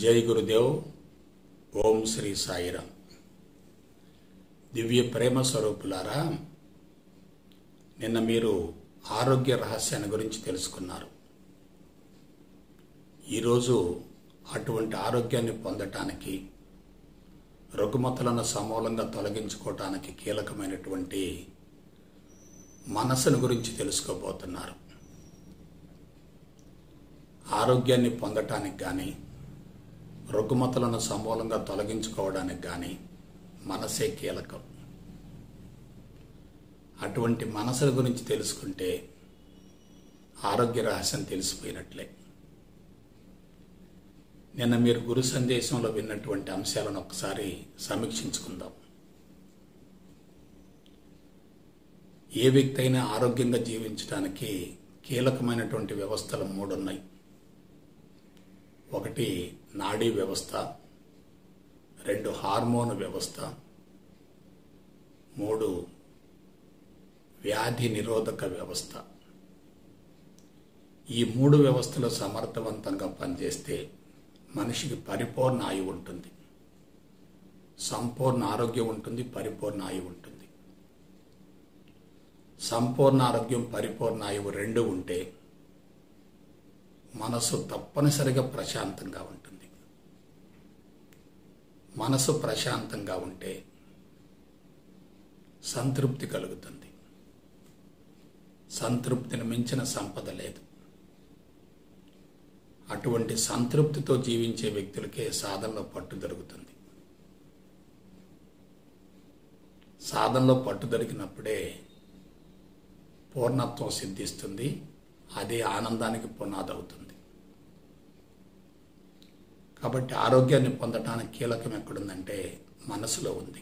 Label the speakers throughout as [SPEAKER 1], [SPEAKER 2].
[SPEAKER 1] జై గురుదేవ్ ఓం శ్రీ సాయిరామ్ దివ్య ప్రేమ స్వరూపులారా నిన్న మీరు ఆరోగ్య రహస్యాన్ని గురించి తెలుసుకున్నారు ఈరోజు అటువంటి ఆరోగ్యాన్ని పొందటానికి రుగ్మతలను సమూలంగా తొలగించుకోవటానికి కీలకమైనటువంటి మనసును గురించి తెలుసుకోబోతున్నారు ఆరోగ్యాన్ని పొందటానికి కానీ రుగ్మతలను సమూలంగా తొలగించుకోవడానికి కానీ మనసే కీలకం అటువంటి మనసుల గురించి తెలుసుకుంటే ఆరోగ్య రహస్యం తెలిసిపోయినట్లే నిన్న మీరు గురు సందేశంలో విన్నటువంటి అంశాలను ఒకసారి సమీక్షించుకుందాం ఏ వ్యక్తి అయినా ఆరోగ్యంగా జీవించడానికి కీలకమైనటువంటి వ్యవస్థలు మూడున్నాయి ఒకటి నాడీ వ్యవస్థ రెండు హార్మోన్ వ్యవస్థ మూడు వ్యాధి నిరోధక వ్యవస్థ ఈ మూడు వ్యవస్థలు సమర్థవంతంగా పనిచేస్తే మనిషికి పరిపూర్ణ ఆయువు ఉంటుంది సంపూర్ణ ఆరోగ్యం ఉంటుంది పరిపూర్ణ ఆయువు ఉంటుంది సంపూర్ణ ఆరోగ్యం పరిపూర్ణ ఆయువు రెండు ఉంటే మనసు తప్పనిసరిగా ప్రశాంతంగా ఉంటుంది మనసు ప్రశాంతంగా ఉంటే సంతృప్తి కలుగుతుంది సంతృప్తిని మించిన సంపద లేదు అటువంటి సంతృప్తితో జీవించే వ్యక్తులకే సాధనలో పట్టు దొరుకుతుంది సాధనలో పట్టు దొరికినప్పుడే పూర్ణత్వం సిద్ధిస్తుంది అదే ఆనందానికి పునాది అవుతుంది కాబట్టి ఆరోగ్యాన్ని పొందటానికి కీలకం ఎక్కడుందంటే మనసులో ఉంది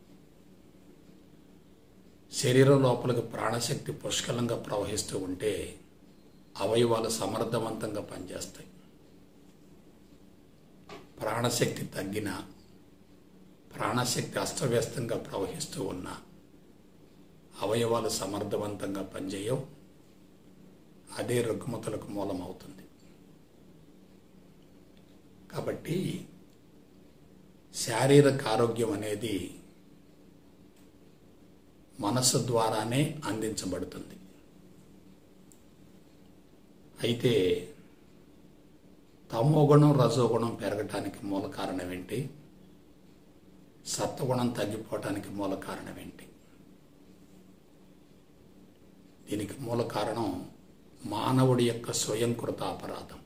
[SPEAKER 1] శరీరం లోపలికి ప్రాణశక్తి పుష్కలంగా ప్రవహిస్తూ ఉంటే అవయవాలు సమర్థవంతంగా పనిచేస్తాయి ప్రాణశక్తి తగ్గిన ప్రాణశక్తి అస్తవ్యస్తంగా ప్రవహిస్తూ ఉన్న అవయవాలు సమర్థవంతంగా పనిచేయవు అదే రుగ్మతలకు మూలమవుతుంది కాబట్టి శారీరక ఆరోగ్యం అనేది మనసు ద్వారానే అందించబడుతుంది అయితే తమోగుణం రజోగుణం పెరగటానికి మూల కారణం ఏంటి సత్వగుణం తగ్గిపోవటానికి మూల కారణం ఏంటి దీనికి మూల కారణం మానవుడి యొక్క స్వయంకృత అపరాధం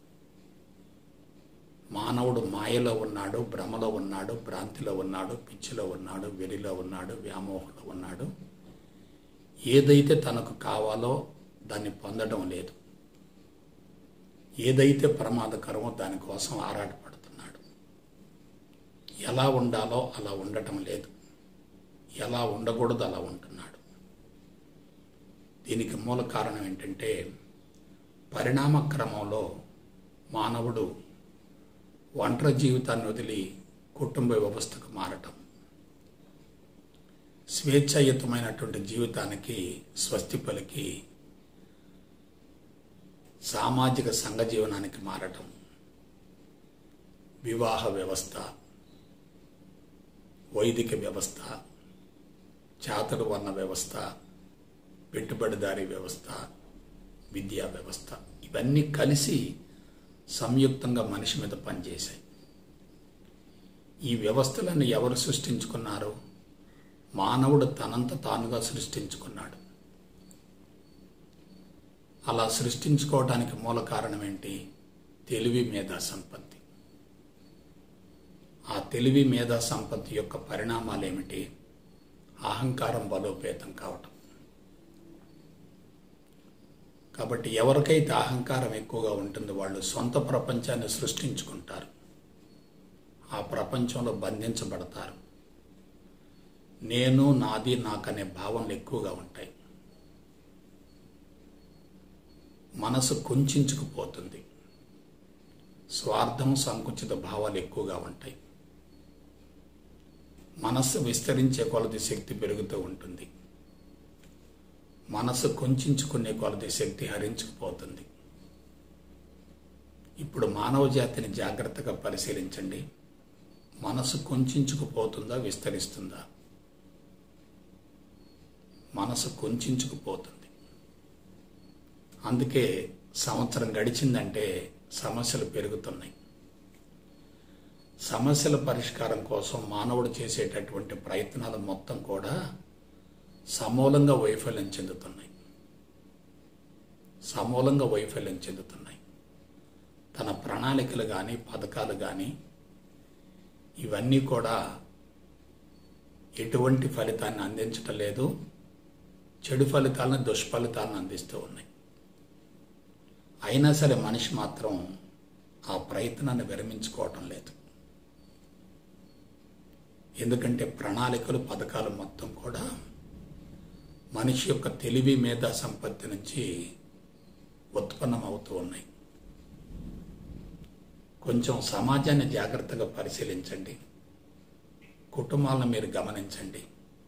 [SPEAKER 1] మానవుడు మాయలో ఉన్నాడు భ్రమలో ఉన్నాడు భ్రాంతిలో ఉన్నాడు పిచ్చిలో ఉన్నాడు వెరిలో ఉన్నాడు వ్యామోహంలో ఉన్నాడు ఏదైతే తనకు కావాలో దాన్ని పొందడం లేదు ఏదైతే ప్రమాదకరమో దానికోసం ఆరాటపడుతున్నాడు ఎలా ఉండాలో అలా ఉండటం లేదు ఎలా ఉండకూడదు అలా ఉంటున్నాడు దీనికి మూల కారణం ఏంటంటే పరిణామ క్రమంలో మానవుడు ఒంటరి జీవితాన్ని వదిలి కుటుంబ వ్యవస్థకు మారటం స్వేచ్ఛాయుతమైనటువంటి జీవితానికి స్వస్తి పలికి సామాజిక సంఘ జీవనానికి మారటం వివాహ వ్యవస్థ వైదిక వ్యవస్థ చాతుర్వర్ణ వ్యవస్థ పెట్టుబడిదారీ వ్యవస్థ విద్యా వ్యవస్థ ఇవన్నీ కలిసి సంయుక్తంగా మనిషి మీద పనిచేశాయి ఈ వ్యవస్థలను ఎవరు సృష్టించుకున్నారు మానవుడు తనంత తానుగా సృష్టించుకున్నాడు అలా సృష్టించుకోవడానికి మూల కారణం ఏంటి తెలివి మేధా సంపత్తి ఆ తెలివి మేధా సంపత్తి యొక్క పరిణామాలు ఏమిటి అహంకారం బలోపేతం కావటం కాబట్టి ఎవరికైతే అహంకారం ఎక్కువగా ఉంటుందో వాళ్ళు సొంత ప్రపంచాన్ని సృష్టించుకుంటారు ఆ ప్రపంచంలో బంధించబడతారు నేను నాది నాకనే భావనలు ఎక్కువగా ఉంటాయి మనసు కుంచుకుపోతుంది స్వార్థం సంకుచిత భావాలు ఎక్కువగా ఉంటాయి మనస్సు విస్తరించే కొలది శక్తి పెరుగుతూ ఉంటుంది మనసు కుంచుకునే కొలది శక్తి హరించుకుపోతుంది ఇప్పుడు మానవ జాతిని జాగ్రత్తగా పరిశీలించండి మనసు కుంచుకుపోతుందా విస్తరిస్తుందా మనసు కుంచుకుపోతుంది అందుకే సంవత్సరం గడిచిందంటే సమస్యలు పెరుగుతున్నాయి సమస్యల పరిష్కారం కోసం మానవుడు చేసేటటువంటి ప్రయత్నాలు మొత్తం కూడా సమూలంగా వైఫల్యం చెందుతున్నాయి సమూలంగా వైఫల్యం చెందుతున్నాయి తన ప్రణాళికలు కానీ పథకాలు కానీ ఇవన్నీ కూడా ఎటువంటి ఫలితాన్ని అందించటం లేదు చెడు ఫలితాలను దుష్ఫలితాలను అందిస్తూ ఉన్నాయి అయినా సరే మనిషి మాత్రం ఆ ప్రయత్నాన్ని విరమించుకోవటం లేదు ఎందుకంటే ప్రణాళికలు పథకాలు మొత్తం కూడా మనిషి యొక్క తెలివి మేధా సంపత్తి నుంచి ఉత్పన్నం అవుతూ ఉన్నాయి కొంచెం సమాజాన్ని జాగ్రత్తగా పరిశీలించండి కుటుంబాలను మీరు గమనించండి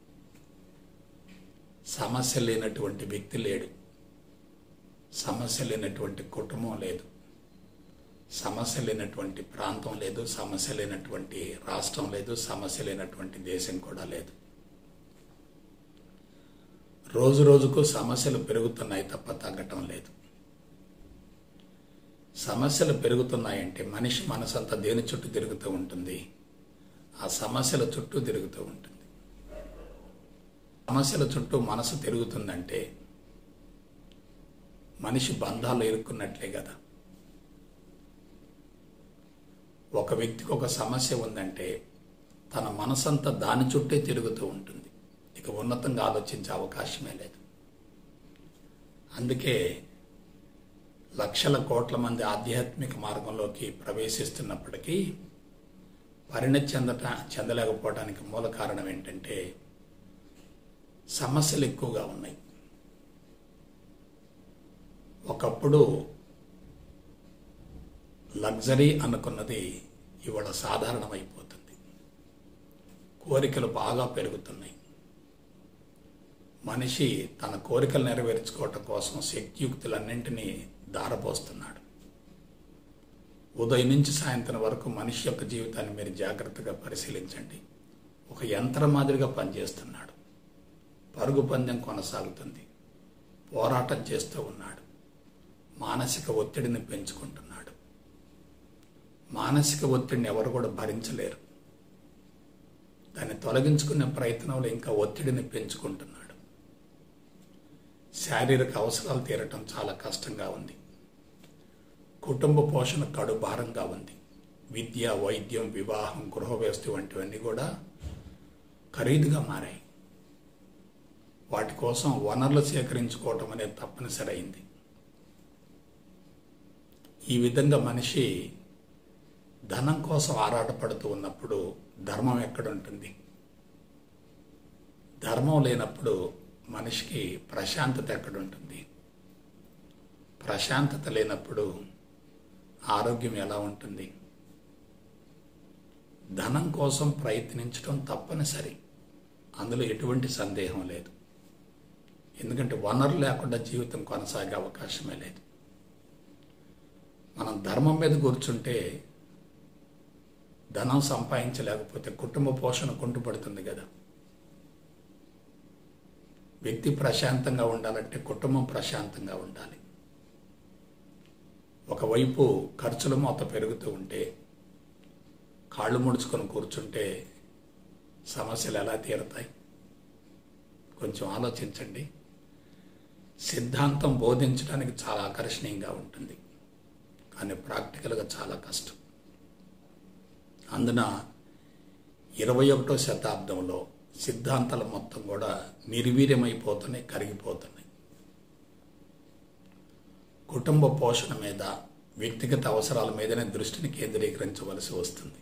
[SPEAKER 1] సమస్య లేనటువంటి వ్యక్తి లేడు సమస్య లేనటువంటి కుటుంబం లేదు సమస్య లేనటువంటి ప్రాంతం లేదు సమస్య లేనటువంటి రాష్ట్రం లేదు సమస్య లేనటువంటి దేశం కూడా లేదు రోజు రోజుకు సమస్యలు పెరుగుతున్నాయి తప్ప తగ్గటం లేదు సమస్యలు పెరుగుతున్నాయంటే మనిషి మనసంతా దేని చుట్టూ తిరుగుతూ ఉంటుంది ఆ సమస్యల చుట్టూ తిరుగుతూ ఉంటుంది సమస్యల చుట్టూ మనసు తిరుగుతుందంటే మనిషి బంధాలు ఇరుక్కున్నట్లే కదా ఒక వ్యక్తికి ఒక సమస్య ఉందంటే తన మనసంతా దాని చుట్టే తిరుగుతూ ఉంటుంది ఇక ఉన్నతంగా ఆలోచించే అవకాశమే లేదు అందుకే లక్షల కోట్ల మంది ఆధ్యాత్మిక మార్గంలోకి ప్రవేశిస్తున్నప్పటికీ పరిణతి చెందట చెందలేకపోవడానికి మూల కారణం ఏంటంటే సమస్యలు ఎక్కువగా ఉన్నాయి ఒకప్పుడు లగ్జరీ అనుకున్నది ఇవాళ సాధారణమైపోతుంది కోరికలు బాగా పెరుగుతున్నాయి మనిషి తన కోరికలు నెరవేర్చుకోవటం కోసం శక్తియుక్తులన్నింటినీ దారపోస్తున్నాడు ఉదయం నుంచి సాయంత్రం వరకు మనిషి యొక్క జీవితాన్ని మీరు జాగ్రత్తగా పరిశీలించండి ఒక యంత్రం మాదిరిగా పనిచేస్తున్నాడు పరుగు పందెం కొనసాగుతుంది పోరాటం చేస్తూ ఉన్నాడు మానసిక ఒత్తిడిని పెంచుకుంటున్నాడు మానసిక ఒత్తిడిని ఎవరు కూడా భరించలేరు దాన్ని తొలగించుకునే ప్రయత్నంలో ఇంకా ఒత్తిడిని పెంచుకుంటున్నాడు శారీరక అవసరాలు తీరటం చాలా కష్టంగా ఉంది కుటుంబ పోషణ కడు భారంగా ఉంది విద్య వైద్యం వివాహం గృహవ్యవస్థ వంటివన్నీ కూడా ఖరీదుగా మారాయి వాటి కోసం వనరులు సేకరించుకోవటం అనేది తప్పనిసరి అయింది ఈ విధంగా మనిషి ధనం కోసం ఆరాటపడుతూ ఉన్నప్పుడు ధర్మం ఎక్కడుంటుంది ధర్మం లేనప్పుడు మనిషికి ప్రశాంతత ఎక్కడుంటుంది ప్రశాంతత లేనప్పుడు ఆరోగ్యం ఎలా ఉంటుంది ధనం కోసం ప్రయత్నించడం తప్పనిసరి అందులో ఎటువంటి సందేహం లేదు ఎందుకంటే వనరు లేకుండా జీవితం కొనసాగే అవకాశమే లేదు మనం ధర్మం మీద కూర్చుంటే ధనం సంపాదించలేకపోతే కుటుంబ పోషణ కుంటుపడుతుంది కదా వ్యక్తి ప్రశాంతంగా ఉండాలంటే కుటుంబం ప్రశాంతంగా ఉండాలి ఒకవైపు ఖర్చుల మూత పెరుగుతూ ఉంటే కాళ్ళు ముడుచుకొని కూర్చుంటే సమస్యలు ఎలా తీరతాయి కొంచెం ఆలోచించండి సిద్ధాంతం బోధించడానికి చాలా ఆకర్షణీయంగా ఉంటుంది కానీ ప్రాక్టికల్గా చాలా కష్టం అందున ఇరవై ఒకటో శతాబ్దంలో సిద్ధాంతాలు మొత్తం కూడా నిర్వీర్యమైపోతున్నాయి కరిగిపోతున్నాయి కుటుంబ పోషణ మీద వ్యక్తిగత అవసరాల మీదనే దృష్టిని కేంద్రీకరించవలసి వస్తుంది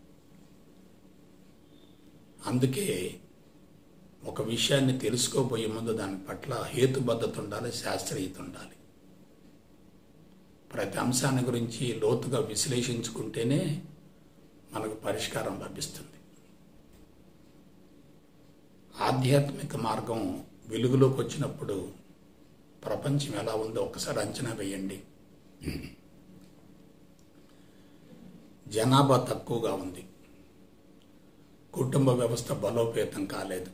[SPEAKER 1] అందుకే ఒక విషయాన్ని తెలుసుకోబోయే ముందు దాని పట్ల హేతుబద్ధత ఉండాలి శాస్త్రీయత ఉండాలి ప్రతి అంశాన్ని గురించి లోతుగా విశ్లేషించుకుంటేనే మనకు పరిష్కారం లభిస్తుంది ఆధ్యాత్మిక మార్గం వెలుగులోకి వచ్చినప్పుడు ప్రపంచం ఎలా ఉందో ఒకసారి అంచనా వేయండి జనాభా తక్కువగా ఉంది కుటుంబ వ్యవస్థ బలోపేతం కాలేదు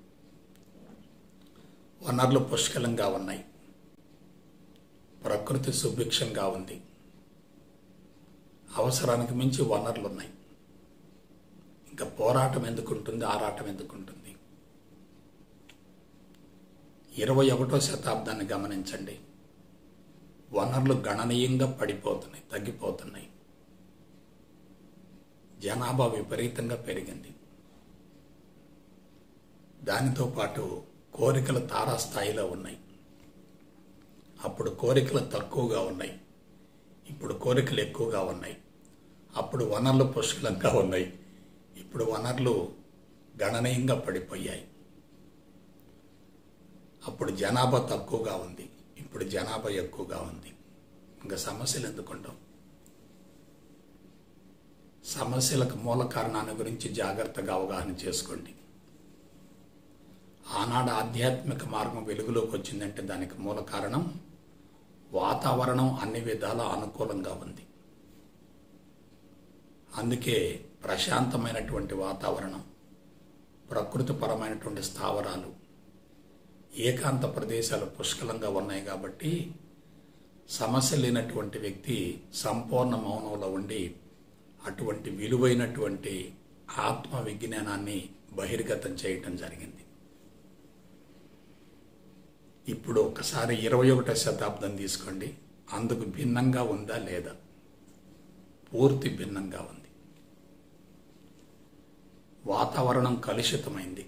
[SPEAKER 1] వనరులు పుష్కలంగా ఉన్నాయి ప్రకృతి సుభిక్షంగా ఉంది అవసరానికి మించి వనరులు ఉన్నాయి ఇంకా పోరాటం ఎందుకుంటుంది ఆరాటం ఎందుకుంటుంది ఇరవై ఒకటో శతాబ్దాన్ని గమనించండి వనరులు గణనీయంగా పడిపోతున్నాయి తగ్గిపోతున్నాయి జనాభా విపరీతంగా పెరిగింది దానితో పాటు కోరికలు తారాస్థాయిలో ఉన్నాయి అప్పుడు కోరికలు తక్కువగా ఉన్నాయి ఇప్పుడు కోరికలు ఎక్కువగా ఉన్నాయి అప్పుడు వనరులు పుష్కలంగా ఉన్నాయి ఇప్పుడు వనరులు గణనీయంగా పడిపోయాయి అప్పుడు జనాభా తక్కువగా ఉంది ఇప్పుడు జనాభా ఎక్కువగా ఉంది ఇంకా సమస్యలు ఎందుకుంటాం సమస్యలకు మూల కారణాన్ని గురించి జాగ్రత్తగా అవగాహన చేసుకోండి ఆనాడు ఆధ్యాత్మిక మార్గం వెలుగులోకి వచ్చిందంటే దానికి మూల కారణం వాతావరణం అన్ని విధాల అనుకూలంగా ఉంది అందుకే ప్రశాంతమైనటువంటి వాతావరణం ప్రకృతిపరమైనటువంటి స్థావరాలు ఏకాంత ప్రదేశాలు పుష్కలంగా ఉన్నాయి కాబట్టి సమస్య లేనటువంటి వ్యక్తి సంపూర్ణ మౌనంలో ఉండి అటువంటి విలువైనటువంటి ఆత్మ విజ్ఞానాన్ని బహిర్గతం చేయటం జరిగింది ఇప్పుడు ఒకసారి ఇరవై ఒకటో శతాబ్దం తీసుకోండి అందుకు భిన్నంగా ఉందా లేదా పూర్తి భిన్నంగా ఉంది వాతావరణం కలుషితమైంది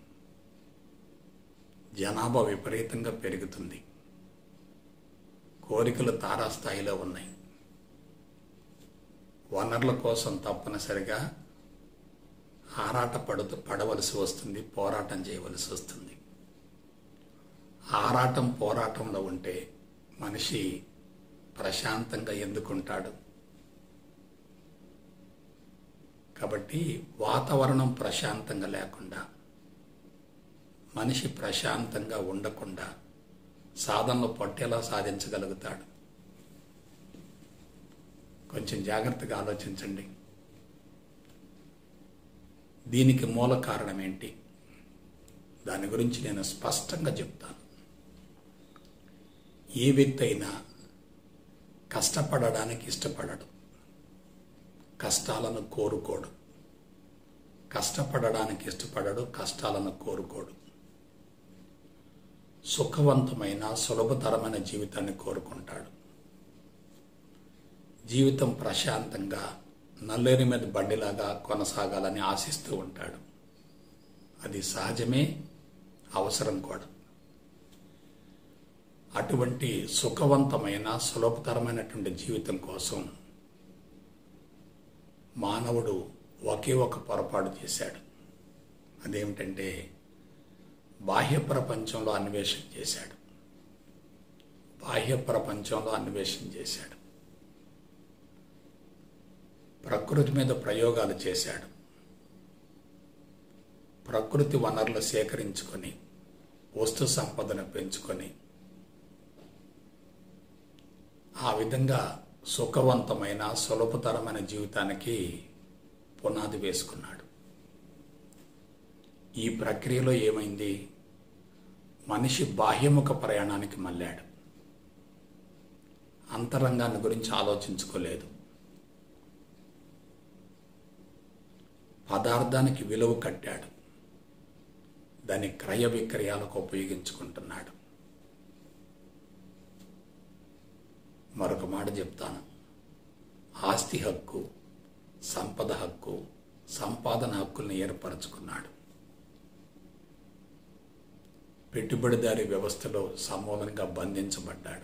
[SPEAKER 1] జనాభా విపరీతంగా పెరుగుతుంది కోరికలు తారాస్థాయిలో ఉన్నాయి వనరుల కోసం తప్పనిసరిగా ఆరాట పడుతూ పడవలసి వస్తుంది పోరాటం చేయవలసి వస్తుంది ఆరాటం పోరాటంలో ఉంటే మనిషి ప్రశాంతంగా ఎందుకుంటాడు కాబట్టి వాతావరణం ప్రశాంతంగా లేకుండా మనిషి ప్రశాంతంగా ఉండకుండా సాధనలో పట్టేలా సాధించగలుగుతాడు కొంచెం జాగ్రత్తగా ఆలోచించండి దీనికి మూల కారణం ఏంటి దాని గురించి నేను స్పష్టంగా చెప్తాను ఏ వ్యక్తి అయినా కష్టపడడానికి ఇష్టపడడు కష్టాలను కోరుకోడు కష్టపడడానికి ఇష్టపడడు కష్టాలను కోరుకోడు సుఖవంతమైన సులభతరమైన జీవితాన్ని కోరుకుంటాడు జీవితం ప్రశాంతంగా నల్లేరి మీద బండిలాగా కొనసాగాలని ఆశిస్తూ ఉంటాడు అది సహజమే అవసరం కూడా అటువంటి సుఖవంతమైన సులభతరమైనటువంటి జీవితం కోసం మానవుడు ఒకే ఒక పొరపాటు చేశాడు అదేమిటంటే బాహ్య ప్రపంచంలో అన్వేషణ చేశాడు బాహ్య ప్రపంచంలో అన్వేషణ చేశాడు ప్రకృతి మీద ప్రయోగాలు చేశాడు ప్రకృతి వనరులు సేకరించుకొని వస్తు సంపదను పెంచుకొని ఆ విధంగా సుఖవంతమైన సులభతరమైన జీవితానికి పునాది వేసుకున్నాడు ఈ ప్రక్రియలో ఏమైంది మనిషి బాహ్యముఖ ప్రయాణానికి మళ్ళాడు అంతరంగాన్ని గురించి ఆలోచించుకోలేదు పదార్థానికి విలువ కట్టాడు దాని క్రయ విక్రయాలకు ఉపయోగించుకుంటున్నాడు మరొక మాట చెప్తాను ఆస్తి హక్కు సంపద హక్కు సంపాదన హక్కుల్ని ఏర్పరచుకున్నాడు పెట్టుబడిదారి వ్యవస్థలో సమూలంగా బంధించబడ్డాడు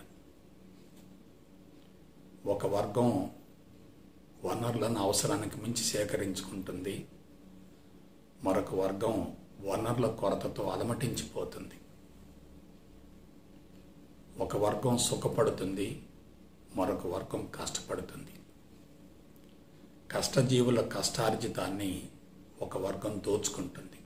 [SPEAKER 1] ఒక వర్గం వనరులను అవసరానికి మించి సేకరించుకుంటుంది మరొక వర్గం వనరుల కొరతతో అలమటించిపోతుంది ఒక వర్గం సుఖపడుతుంది మరొక వర్గం కష్టపడుతుంది కష్టజీవుల కష్టార్జితాన్ని ఒక వర్గం దోచుకుంటుంది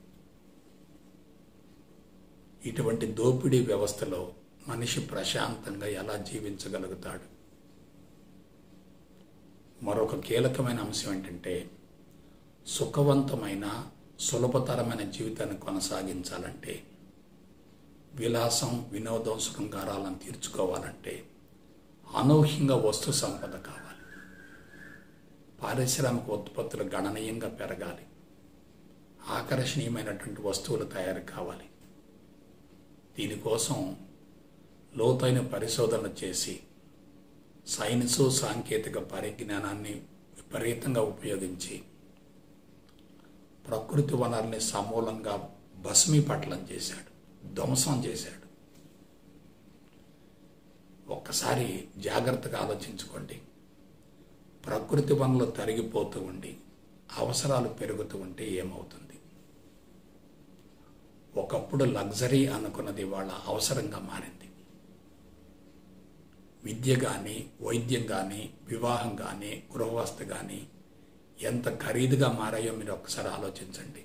[SPEAKER 1] ఇటువంటి దోపిడీ వ్యవస్థలో మనిషి ప్రశాంతంగా ఎలా జీవించగలుగుతాడు మరొక కీలకమైన అంశం ఏంటంటే సుఖవంతమైన సులభతరమైన జీవితాన్ని కొనసాగించాలంటే విలాసం వినోదం శృంగారాలను తీర్చుకోవాలంటే అనూహ్యంగా వస్తు సంపద కావాలి పారిశ్రామిక ఉత్పత్తులు గణనీయంగా పెరగాలి ఆకర్షణీయమైనటువంటి వస్తువులు తయారు కావాలి దీనికోసం లోతైన పరిశోధనలు చేసి సైన్సు సాంకేతిక పరిజ్ఞానాన్ని విపరీతంగా ఉపయోగించి ప్రకృతి వనరుల్ని సమూలంగా భస్మీపట్లం చేశాడు ధ్వంసం చేశాడు ఒక్కసారి జాగ్రత్తగా ఆలోచించుకోండి ప్రకృతి వనరులు తరిగిపోతూ ఉండి అవసరాలు పెరుగుతూ ఉంటే ఏమవుతుంది ఒకప్పుడు లగ్జరీ అనుకున్నది వాళ్ళ అవసరంగా మారింది విద్య కానీ వైద్యం కానీ వివాహం కానీ గృహవస్థ కానీ ఎంత ఖరీదుగా మారాయో మీరు ఒక్కసారి ఆలోచించండి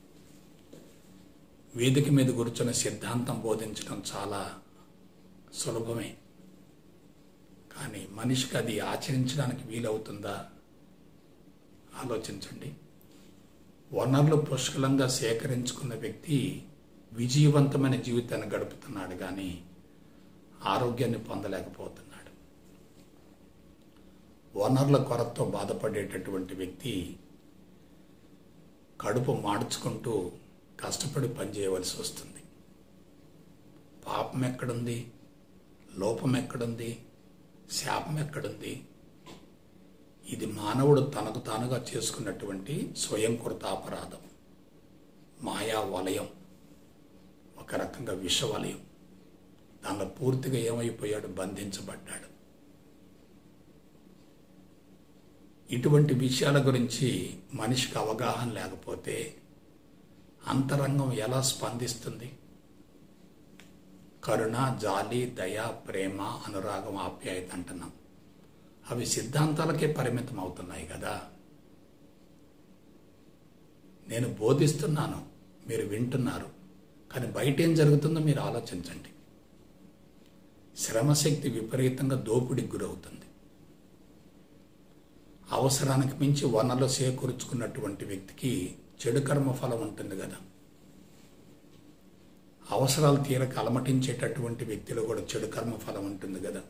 [SPEAKER 1] వేదిక మీద కూర్చొని సిద్ధాంతం బోధించడం చాలా సులభమే కానీ మనిషికి అది ఆచరించడానికి వీలవుతుందా ఆలోచించండి వనరులు పుష్కలంగా సేకరించుకున్న వ్యక్తి విజయవంతమైన జీవితాన్ని గడుపుతున్నాడు కానీ ఆరోగ్యాన్ని పొందలేకపోతున్నాడు వనరుల కొరతతో బాధపడేటటువంటి వ్యక్తి కడుపు మార్చుకుంటూ కష్టపడి పనిచేయవలసి వస్తుంది పాపం ఎక్కడుంది లోపం ఎక్కడుంది శాపం ఎక్కడుంది ఇది మానవుడు తనకు తానుగా చేసుకున్నటువంటి స్వయంకృత అపరాధం మాయా వలయం ఒక రకంగా విష వలయం దానిలో పూర్తిగా ఏమైపోయాడు బంధించబడ్డాడు ఇటువంటి విషయాల గురించి మనిషికి అవగాహన లేకపోతే అంతరంగం ఎలా స్పందిస్తుంది కరుణ జాలి దయ ప్రేమ అనురాగం ఆప్యాయత అంటున్నాం అవి సిద్ధాంతాలకే పరిమితం అవుతున్నాయి కదా నేను బోధిస్తున్నాను మీరు వింటున్నారు కానీ బయట ఏం జరుగుతుందో మీరు ఆలోచించండి శ్రమశక్తి విపరీతంగా దోపిడికి గురవుతుంది అవసరానికి మించి వనరులు సేకూర్చుకున్నటువంటి వ్యక్తికి చెడు కర్మ ఫలం ఉంటుంది కదా అవసరాలు తీరక అలమటించేటటువంటి వ్యక్తిలో కూడా చెడు కర్మ ఫలం ఉంటుంది కదా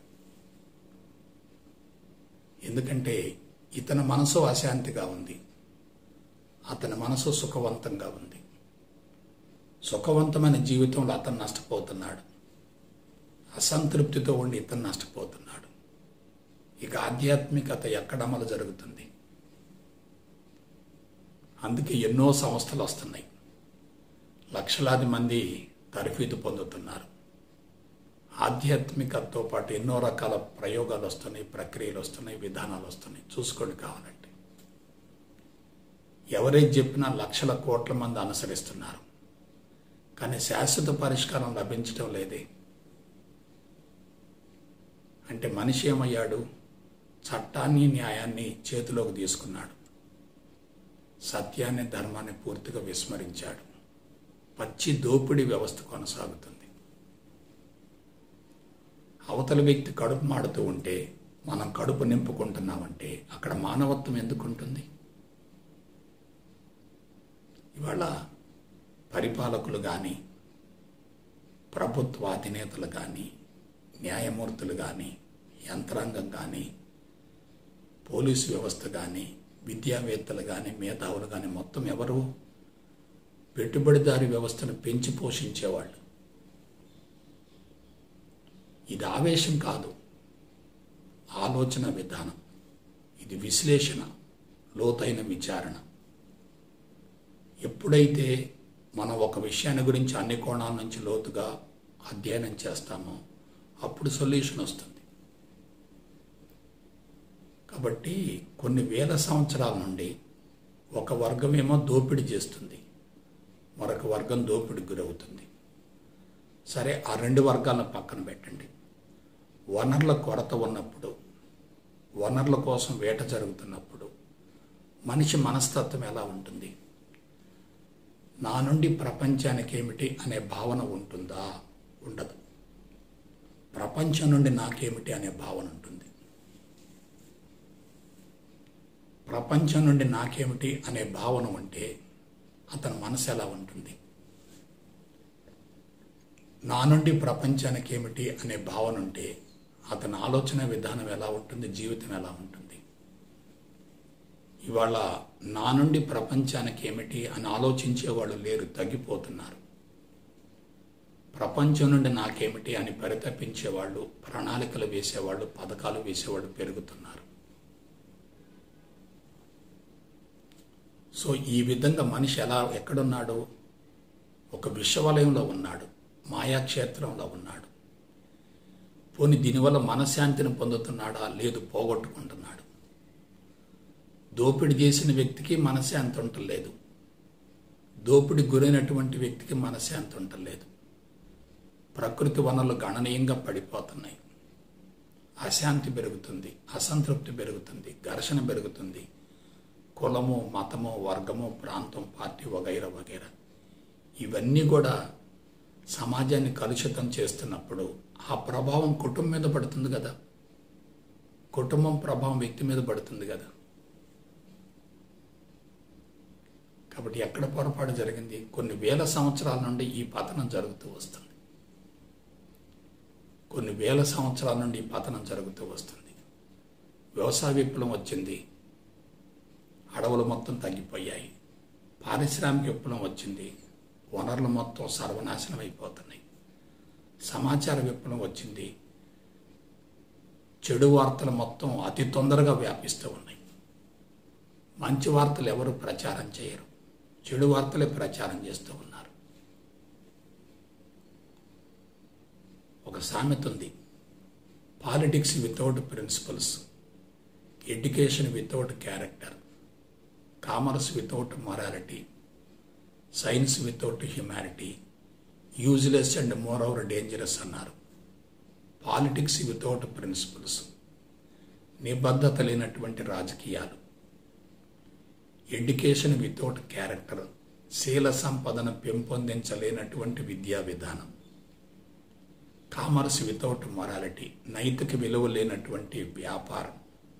[SPEAKER 1] ఎందుకంటే ఇతని మనసు అశాంతిగా ఉంది అతని మనసు సుఖవంతంగా ఉంది సుఖవంతమైన జీవితంలో అతను నష్టపోతున్నాడు అసంతృప్తితో ఉండి ఇతను నష్టపోతున్నాడు ఇక ఆధ్యాత్మికత ఎక్కడ అమలు జరుగుతుంది అందుకే ఎన్నో సంస్థలు వస్తున్నాయి లక్షలాది మంది తరఫీదు పొందుతున్నారు ఆధ్యాత్మికతతో పాటు ఎన్నో రకాల ప్రయోగాలు వస్తున్నాయి ప్రక్రియలు వస్తున్నాయి విధానాలు వస్తున్నాయి చూసుకోండి కావాలంటే ఎవరైతే చెప్పినా లక్షల కోట్ల మంది అనుసరిస్తున్నారు కానీ శాశ్వత పరిష్కారం లభించడం లేదే అంటే మనిషి ఏమయ్యాడు చట్టాన్ని న్యాయాన్ని చేతిలోకి తీసుకున్నాడు సత్యాన్ని ధర్మాన్ని పూర్తిగా విస్మరించాడు పచ్చి దోపిడీ వ్యవస్థ కొనసాగుతుంది అవతల వ్యక్తి కడుపు మాడుతూ ఉంటే మనం కడుపు నింపుకుంటున్నామంటే అక్కడ మానవత్వం ఎందుకు ఉంటుంది ఇవాళ పరిపాలకులు కానీ ప్రభుత్వ అధినేతలు కానీ న్యాయమూర్తులు కానీ యంత్రాంగం కానీ పోలీసు వ్యవస్థ కానీ విద్యావేత్తలు కానీ మేధావులు కానీ మొత్తం ఎవరు పెట్టుబడిదారి వ్యవస్థను పెంచి పోషించేవాళ్ళు ఇది ఆవేశం కాదు ఆలోచన విధానం ఇది విశ్లేషణ లోతైన విచారణ ఎప్పుడైతే మనం ఒక విషయాన్ని గురించి అన్ని కోణాల నుంచి లోతుగా అధ్యయనం చేస్తామో అప్పుడు సొల్యూషన్ వస్తుంది కాబట్టి కొన్ని వేల సంవత్సరాల నుండి ఒక వర్గం ఏమో దోపిడీ చేస్తుంది మరొక వర్గం దోపిడికి గురవుతుంది సరే ఆ రెండు వర్గాలను పక్కన పెట్టండి వనరుల కొరత ఉన్నప్పుడు వనరుల కోసం వేట జరుగుతున్నప్పుడు మనిషి మనస్తత్వం ఎలా ఉంటుంది నా నుండి ప్రపంచానికి ఏమిటి అనే భావన ఉంటుందా ఉండదు ప్రపంచం నుండి నాకేమిటి అనే భావన ఉంటుంది ప్రపంచం నుండి నాకేమిటి అనే భావన ఉంటే అతని మనసు ఎలా ఉంటుంది నా నుండి ప్రపంచానికి ఏమిటి అనే భావన ఉంటే అతని ఆలోచన విధానం ఎలా ఉంటుంది జీవితం ఎలా ఉంటుంది ఇవాళ నా నుండి ప్రపంచానికి ఏమిటి అని ఆలోచించే వాళ్ళు లేరు తగ్గిపోతున్నారు ప్రపంచం నుండి నాకేమిటి అని పరితపించేవాళ్ళు ప్రణాళికలు వేసేవాళ్ళు పథకాలు వేసేవాళ్ళు పెరుగుతున్నారు సో ఈ విధంగా మనిషి ఎలా ఎక్కడున్నాడు ఒక విశ్వవలయంలో ఉన్నాడు మాయాక్షేత్రంలో ఉన్నాడు పోని దీనివల్ల మనశ్శాంతిని పొందుతున్నాడా లేదు పోగొట్టుకుంటున్నాడు దోపిడీ చేసిన వ్యక్తికి మనశ్శాంతి ఉండలేదు దోపిడి గురైనటువంటి వ్యక్తికి మనశ్శాంతి ఉండలేదు ప్రకృతి వనరులు గణనీయంగా పడిపోతున్నాయి అశాంతి పెరుగుతుంది అసంతృప్తి పెరుగుతుంది ఘర్షణ పెరుగుతుంది కులము మతము వర్గము ప్రాంతం పార్టీ వగైరా వగైరా ఇవన్నీ కూడా సమాజాన్ని కలుషితం చేస్తున్నప్పుడు ఆ ప్రభావం కుటుంబం మీద పడుతుంది కదా కుటుంబం ప్రభావం వ్యక్తి మీద పడుతుంది కదా కాబట్టి ఎక్కడ పొరపాటు జరిగింది కొన్ని వేల సంవత్సరాల నుండి ఈ పతనం జరుగుతూ వస్తుంది కొన్ని వేల సంవత్సరాల నుండి ఈ పతనం జరుగుతూ వస్తుంది వ్యవసాయ విప్లవం వచ్చింది అడవులు మొత్తం తగ్గిపోయాయి పారిశ్రామిక విప్లవం వచ్చింది వనరులు మొత్తం సర్వనాశనం అయిపోతున్నాయి సమాచార విప్లవం వచ్చింది చెడు వార్తలు మొత్తం అతి తొందరగా వ్యాపిస్తూ ఉన్నాయి మంచి వార్తలు ఎవరు ప్రచారం చేయరు చెడు వార్తలే ప్రచారం చేస్తూ ఉన్నారు ఒక సామెత ఉంది politics without principles education without character commerce without morality science without humanity useless and more over dangerous అన్నారు పాలిటిక్స్ వితౌట్ ప్రిన్సిపల్స్ నిబద్ధత లేనటువంటి రాజకీయాలు ఎడ్యుకేషన్ వితౌట్ క్యారెక్టర్ శీల సంపదను పెంపొందించలేనటువంటి విద్యా విధానం కామర్స్ వితౌట్ మొరాలిటీ నైతిక విలువ లేనటువంటి వ్యాపారం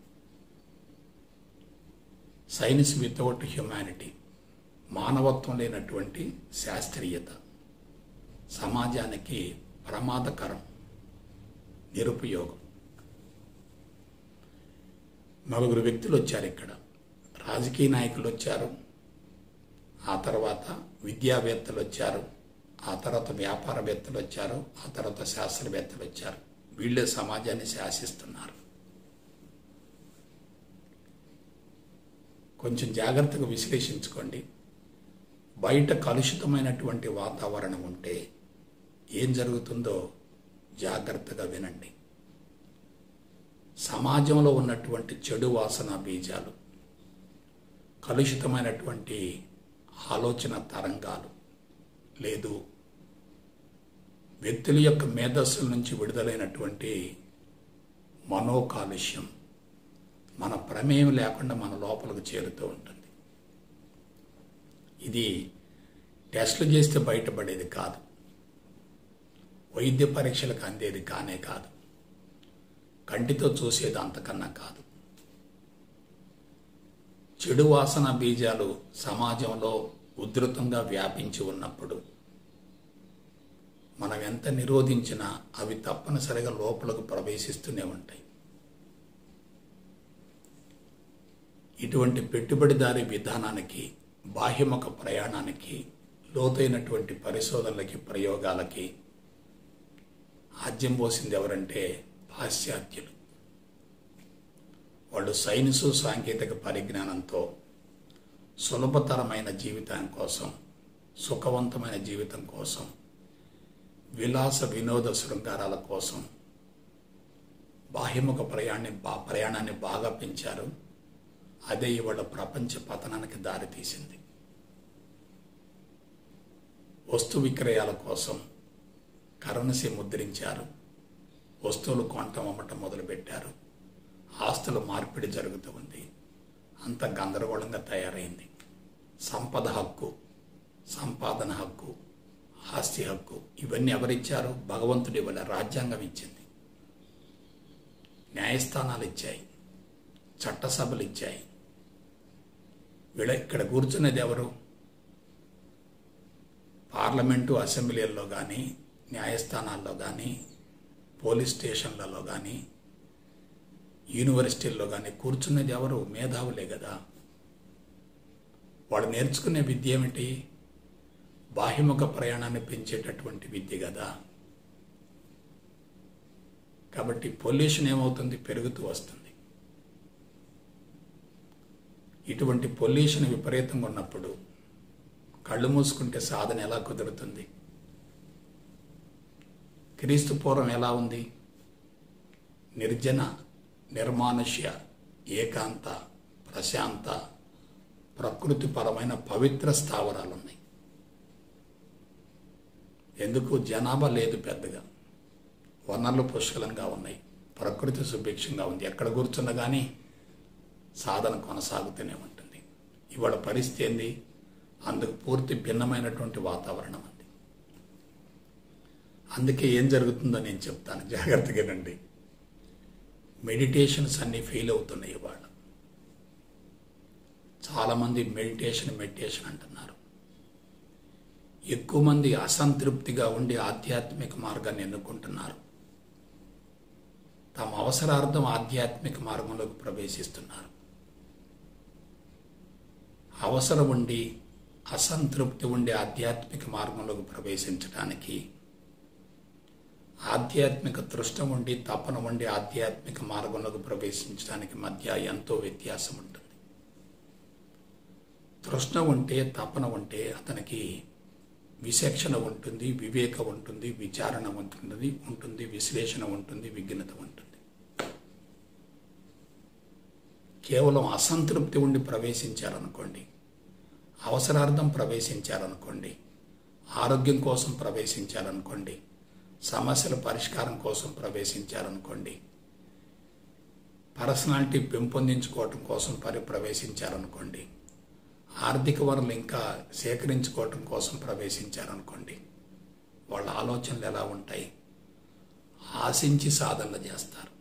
[SPEAKER 1] సైన్స్ వితౌట్ హ్యుమానిటీ మానవత్వం లేనటువంటి శాస్త్రీయత సమాజానికి ప్రమాదకరం నిరుపయోగం నలుగురు వ్యక్తులు వచ్చారు ఇక్కడ రాజకీయ నాయకులు వచ్చారు ఆ తర్వాత విద్యావేత్తలు వచ్చారు ఆ తర్వాత వ్యాపారవేత్తలు వచ్చారు ఆ తర్వాత శాస్త్రవేత్తలు వచ్చారు వీళ్ళే సమాజాన్ని శాసిస్తున్నారు కొంచెం జాగ్రత్తగా విశ్లేషించుకోండి బయట కలుషితమైనటువంటి వాతావరణం ఉంటే ఏం జరుగుతుందో జాగ్రత్తగా వినండి సమాజంలో ఉన్నటువంటి చెడు వాసన బీజాలు కలుషితమైనటువంటి ఆలోచన తరంగాలు లేదు వ్యక్తుల యొక్క మేధస్సుల నుంచి విడుదలైనటువంటి మనోకాలుష్యం మన ప్రమేయం లేకుండా మన లోపలికి చేరుతూ ఉంటుంది ఇది టెస్టులు చేస్తే బయటపడేది కాదు వైద్య పరీక్షలకు అందేది కానే కాదు కంటితో చూసేది అంతకన్నా కాదు చెడు వాసన బీజాలు సమాజంలో ఉధృతంగా వ్యాపించి ఉన్నప్పుడు మనం ఎంత నిరోధించినా అవి తప్పనిసరిగా లోపలకు ప్రవేశిస్తూనే ఉంటాయి ఇటువంటి పెట్టుబడిదారీ విధానానికి బాహ్యముఖ ప్రయాణానికి లోతైనటువంటి పరిశోధనలకి ప్రయోగాలకి ఆద్యం పోసింది ఎవరంటే పాశ్చాత్యులు వాళ్ళు సైన్సు సాంకేతిక పరిజ్ఞానంతో సులభతరమైన జీవితం కోసం సుఖవంతమైన జీవితం కోసం విలాస వినోద శృంగారాల కోసం బాహ్యముఖ ప్రయాణాన్ని బా ప్రయాణాన్ని బాగా పెంచారు అదే ఇవాళ ప్రపంచ పతనానికి దారితీసింది వస్తు విక్రయాల కోసం కరెన్సీ ముద్రించారు వస్తువులు కొనటం అమ్మటం మొదలుపెట్టారు ఆస్తుల మార్పిడి జరుగుతూ ఉంది అంత గందరగోళంగా తయారైంది సంపద హక్కు సంపాదన హక్కు ఆస్తి హక్కు ఇవన్నీ ఎవరిచ్చారు భగవంతుడి వల్ల రాజ్యాంగం ఇచ్చింది న్యాయస్థానాలు ఇచ్చాయి చట్టసభలు ఇచ్చాయి వీళ్ళ ఇక్కడ కూర్చున్నది ఎవరు పార్లమెంటు అసెంబ్లీల్లో కానీ న్యాయస్థానాల్లో కానీ పోలీస్ స్టేషన్లలో కానీ యూనివర్సిటీల్లో కానీ కూర్చున్నది ఎవరు మేధావులే కదా వాడు నేర్చుకునే విద్య ఏమిటి బాహ్యముఖ ప్రయాణాన్ని పెంచేటటువంటి విద్య కదా కాబట్టి పొల్యూషన్ ఏమవుతుంది పెరుగుతూ వస్తుంది ఇటువంటి పొల్యూషన్ విపరీతంగా ఉన్నప్పుడు కళ్ళు మూసుకుంటే సాధన ఎలా కుదురుతుంది క్రీస్తు పూర్వం ఎలా ఉంది నిర్జన నిర్మానుష్య ఏకాంత ప్రశాంత ప్రకృతిపరమైన పవిత్ర స్థావరాలు ఉన్నాయి ఎందుకు జనాభా లేదు పెద్దగా వనరులు పుష్కలంగా ఉన్నాయి ప్రకృతి సుభిక్షంగా ఉంది ఎక్కడ కూర్చున్నా కానీ సాధన కొనసాగుతూనే ఉంటుంది ఇవాళ పరిస్థితి ఏంది అందుకు పూర్తి భిన్నమైనటువంటి వాతావరణం ఉంది అందుకే ఏం జరుగుతుందో నేను చెప్తాను జాగ్రత్తగా రండి మెడిటేషన్స్ అన్నీ ఫెయిల్ అవుతున్నాయి ఇవాళ చాలామంది మెడిటేషన్ మెడిటేషన్ అంటున్నారు ఎక్కువ మంది అసంతృప్తిగా ఉండి ఆధ్యాత్మిక మార్గాన్ని ఎన్నుకుంటున్నారు తమ అవసరార్థం ఆధ్యాత్మిక మార్గంలోకి ప్రవేశిస్తున్నారు అవసరం ఉండి అసంతృప్తి ఉండి ఆధ్యాత్మిక మార్గంలోకి ప్రవేశించడానికి ఆధ్యాత్మిక తృష్టం ఉండి తపన ఉండి ఆధ్యాత్మిక మార్గంలోకి ప్రవేశించడానికి మధ్య ఎంతో వ్యత్యాసం ఉంటుంది తృష్ణ ఉంటే తపన ఉంటే అతనికి విచక్షణ ఉంటుంది వివేక ఉంటుంది విచారణ ఉంటుంది ఉంటుంది విశ్లేషణ ఉంటుంది విఘ్నత ఉంటుంది కేవలం అసంతృప్తి ఉండి ప్రవేశించారనుకోండి అవసరార్థం ప్రవేశించారనుకోండి ఆరోగ్యం కోసం ప్రవేశించారనుకోండి సమస్యల పరిష్కారం కోసం ప్రవేశించారనుకోండి పర్సనాలిటీ పెంపొందించుకోవటం కోసం పరి ప్రవేశించారనుకోండి ఆర్థిక వనరులు ఇంకా సేకరించుకోవటం కోసం ప్రవేశించారనుకోండి వాళ్ళ ఆలోచనలు ఎలా ఉంటాయి ఆశించి సాధనలు చేస్తారు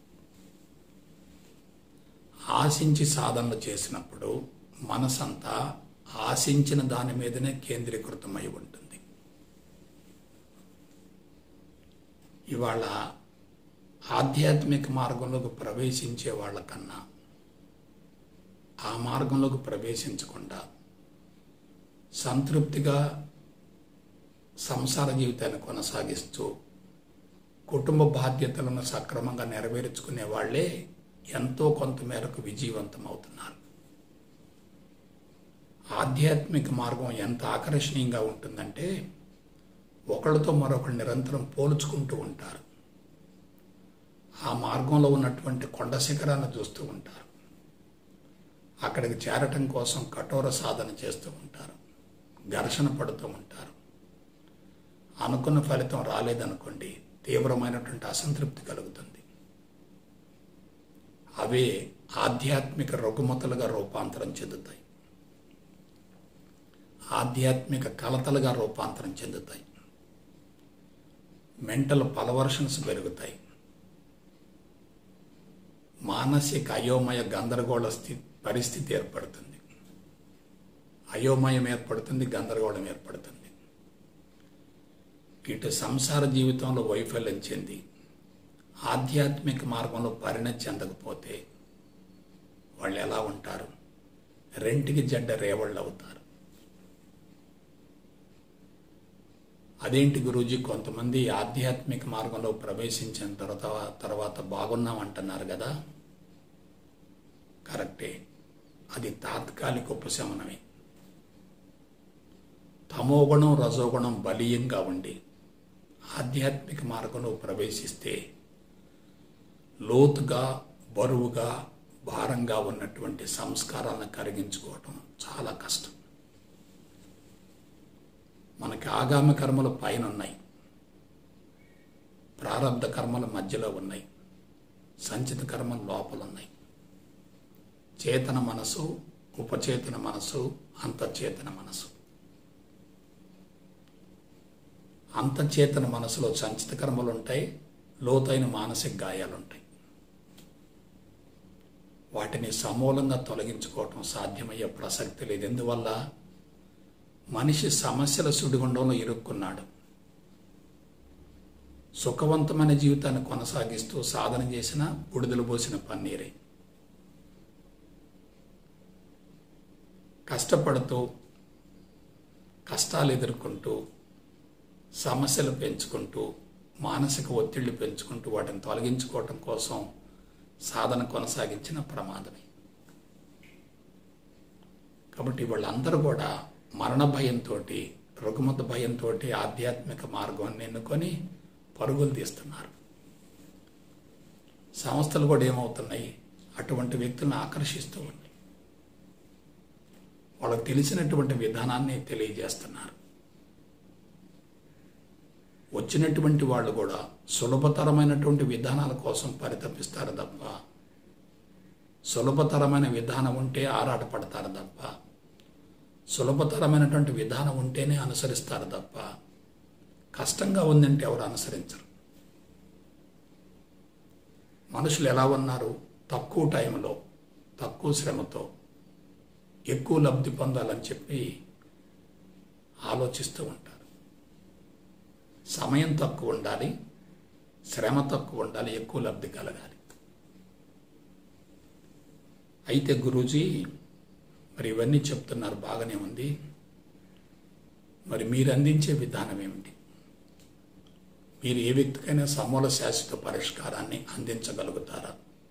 [SPEAKER 1] ఆశించి సాధనలు చేసినప్పుడు మనసంతా ఆశించిన దాని మీదనే కేంద్రీకృతమై ఉంటుంది ఇవాళ ఆధ్యాత్మిక మార్గంలోకి ప్రవేశించే వాళ్ళకన్నా ఆ మార్గంలోకి ప్రవేశించకుండా సంతృప్తిగా సంసార జీవితాన్ని కొనసాగిస్తూ కుటుంబ బాధ్యతలను సక్రమంగా నెరవేర్చుకునే వాళ్ళే ఎంతో కొంత మేరకు విజయవంతం అవుతున్నారు ఆధ్యాత్మిక మార్గం ఎంత ఆకర్షణీయంగా ఉంటుందంటే ఒకళ్ళతో మరొకరు నిరంతరం పోల్చుకుంటూ ఉంటారు ఆ మార్గంలో ఉన్నటువంటి కొండ శిఖరాన్ని చూస్తూ ఉంటారు అక్కడికి చేరటం కోసం కఠోర సాధన చేస్తూ ఉంటారు ఘర్షణ పడుతూ ఉంటారు అనుకున్న ఫలితం రాలేదనుకోండి తీవ్రమైనటువంటి అసంతృప్తి కలుగుతుంది అవే ఆధ్యాత్మిక రుగ్మతలుగా రూపాంతరం చెందుతాయి ఆధ్యాత్మిక కలతలుగా రూపాంతరం చెందుతాయి మెంటల్ పలవర్షన్స్ పెరుగుతాయి మానసిక అయోమయ గందరగోళ స్థితి పరిస్థితి ఏర్పడుతుంది అయోమయం ఏర్పడుతుంది గందరగోళం ఏర్పడుతుంది ఇటు సంసార జీవితంలో వైఫల్యం చెంది ఆధ్యాత్మిక మార్గంలో పరిణతి చెందకపోతే వాళ్ళు ఎలా ఉంటారు రెంటికి జడ్డ రేవళ్ళు అవుతారు అదేంటి గురూజీ కొంతమంది ఆధ్యాత్మిక మార్గంలో ప్రవేశించిన తర్వాత తర్వాత బాగున్నాం అంటున్నారు కదా కరెక్టే అది తాత్కాలిక ఉపశమనమే తమోగుణం రజోగుణం బలీయంగా ఉండి ఆధ్యాత్మిక మార్గంలో ప్రవేశిస్తే లోతుగా బరువుగా భారంగా ఉన్నటువంటి సంస్కారాలను కరిగించుకోవటం చాలా కష్టం మనకి ఆగామి కర్మలు పైన ఉన్నాయి ప్రారంధ కర్మలు మధ్యలో ఉన్నాయి సంచిత కర్మలు లోపల ఉన్నాయి చేతన మనసు ఉపచేతన మనసు అంతచేతన మనసు అంతచేతన మనసులో సంచిత కర్మలు ఉంటాయి లోతైన మానసిక గాయాలు ఉంటాయి వాటిని సమూలంగా తొలగించుకోవటం సాధ్యమయ్యే ప్రసక్తి లేదు ఎందువల్ల మనిషి సమస్యల సుడిగుండంలో ఇరుక్కున్నాడు సుఖవంతమైన జీవితాన్ని కొనసాగిస్తూ సాధన చేసిన బుడిదలు పోసిన పన్నీరే కష్టపడుతూ కష్టాలు ఎదుర్కొంటూ సమస్యలు పెంచుకుంటూ మానసిక ఒత్తిళ్లు పెంచుకుంటూ వాటిని తొలగించుకోవటం కోసం సాధన కొనసాగించిన ప్రమాదమే కాబట్టి వాళ్ళందరూ కూడా మరణ భయంతో రుగ్మత భయంతో ఆధ్యాత్మిక మార్గాన్ని ఎన్నుకొని పరుగులు తీస్తున్నారు సంస్థలు కూడా ఏమవుతున్నాయి అటువంటి వ్యక్తులను ఆకర్షిస్తూ ఉన్నాయి వాళ్ళకు తెలిసినటువంటి విధానాన్ని తెలియజేస్తున్నారు వచ్చినటువంటి వాళ్ళు కూడా సులభతరమైనటువంటి విధానాల కోసం పరితపిస్తారు తప్ప సులభతరమైన విధానం ఉంటే ఆరాటపడతారు తప్ప సులభతరమైనటువంటి విధానం ఉంటేనే అనుసరిస్తారు తప్ప కష్టంగా ఉందంటే ఎవరు అనుసరించరు మనుషులు ఎలా ఉన్నారు తక్కువ టైంలో తక్కువ శ్రమతో ఎక్కువ లబ్ధి పొందాలని చెప్పి ఆలోచిస్తూ ఉంటారు సమయం తక్కువ ఉండాలి శ్రమ తక్కువ ఉండాలి ఎక్కువ లబ్ధి కలగాలి అయితే గురూజీ మరి ఇవన్నీ చెప్తున్నారు బాగానే ఉంది మరి మీరు అందించే విధానం ఏమిటి మీరు ఏ వ్యక్తికైనా సమూల శాశ్వత పరిష్కారాన్ని అందించగలుగుతారా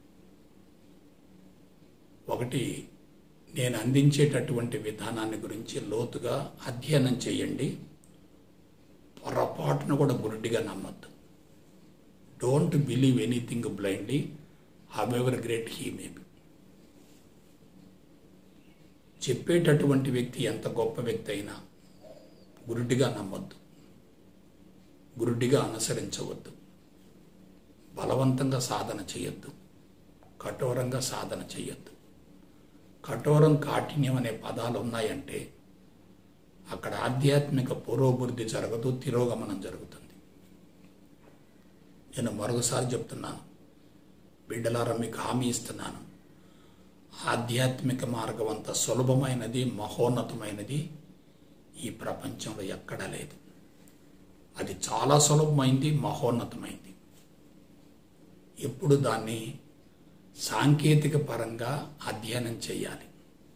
[SPEAKER 1] ఒకటి నేను అందించేటటువంటి విధానాన్ని గురించి లోతుగా అధ్యయనం చేయండి పొరపాటును కూడా గురుడిగా నమ్మద్దు don't believe anything blindly however great he may be చెప్పేటటువంటి వ్యక్తి ఎంత గొప్ప వ్యక్తి అయినా గురుడిగా నమ్మొద్దు గురుడిగా అనుసరించవద్దు బలవంతంగా సాధన చేయొద్దు కఠోరంగా సాధన చేయొద్దు కఠోరం కాఠిన్యం అనే పదాలు ఉన్నాయంటే అక్కడ ఆధ్యాత్మిక పురోభివృద్ధి జరగదు తిరోగమనం జరుగుతుంది నేను మరొకసారి చెప్తున్నాను బిడ్డలారా మీకు హామీ ఇస్తున్నాను ఆధ్యాత్మిక మార్గం అంత సులభమైనది మహోన్నతమైనది ఈ ప్రపంచంలో ఎక్కడా లేదు అది చాలా సులభమైంది మహోన్నతమైంది ఎప్పుడు దాన్ని సాంకేతిక పరంగా అధ్యయనం చేయాలి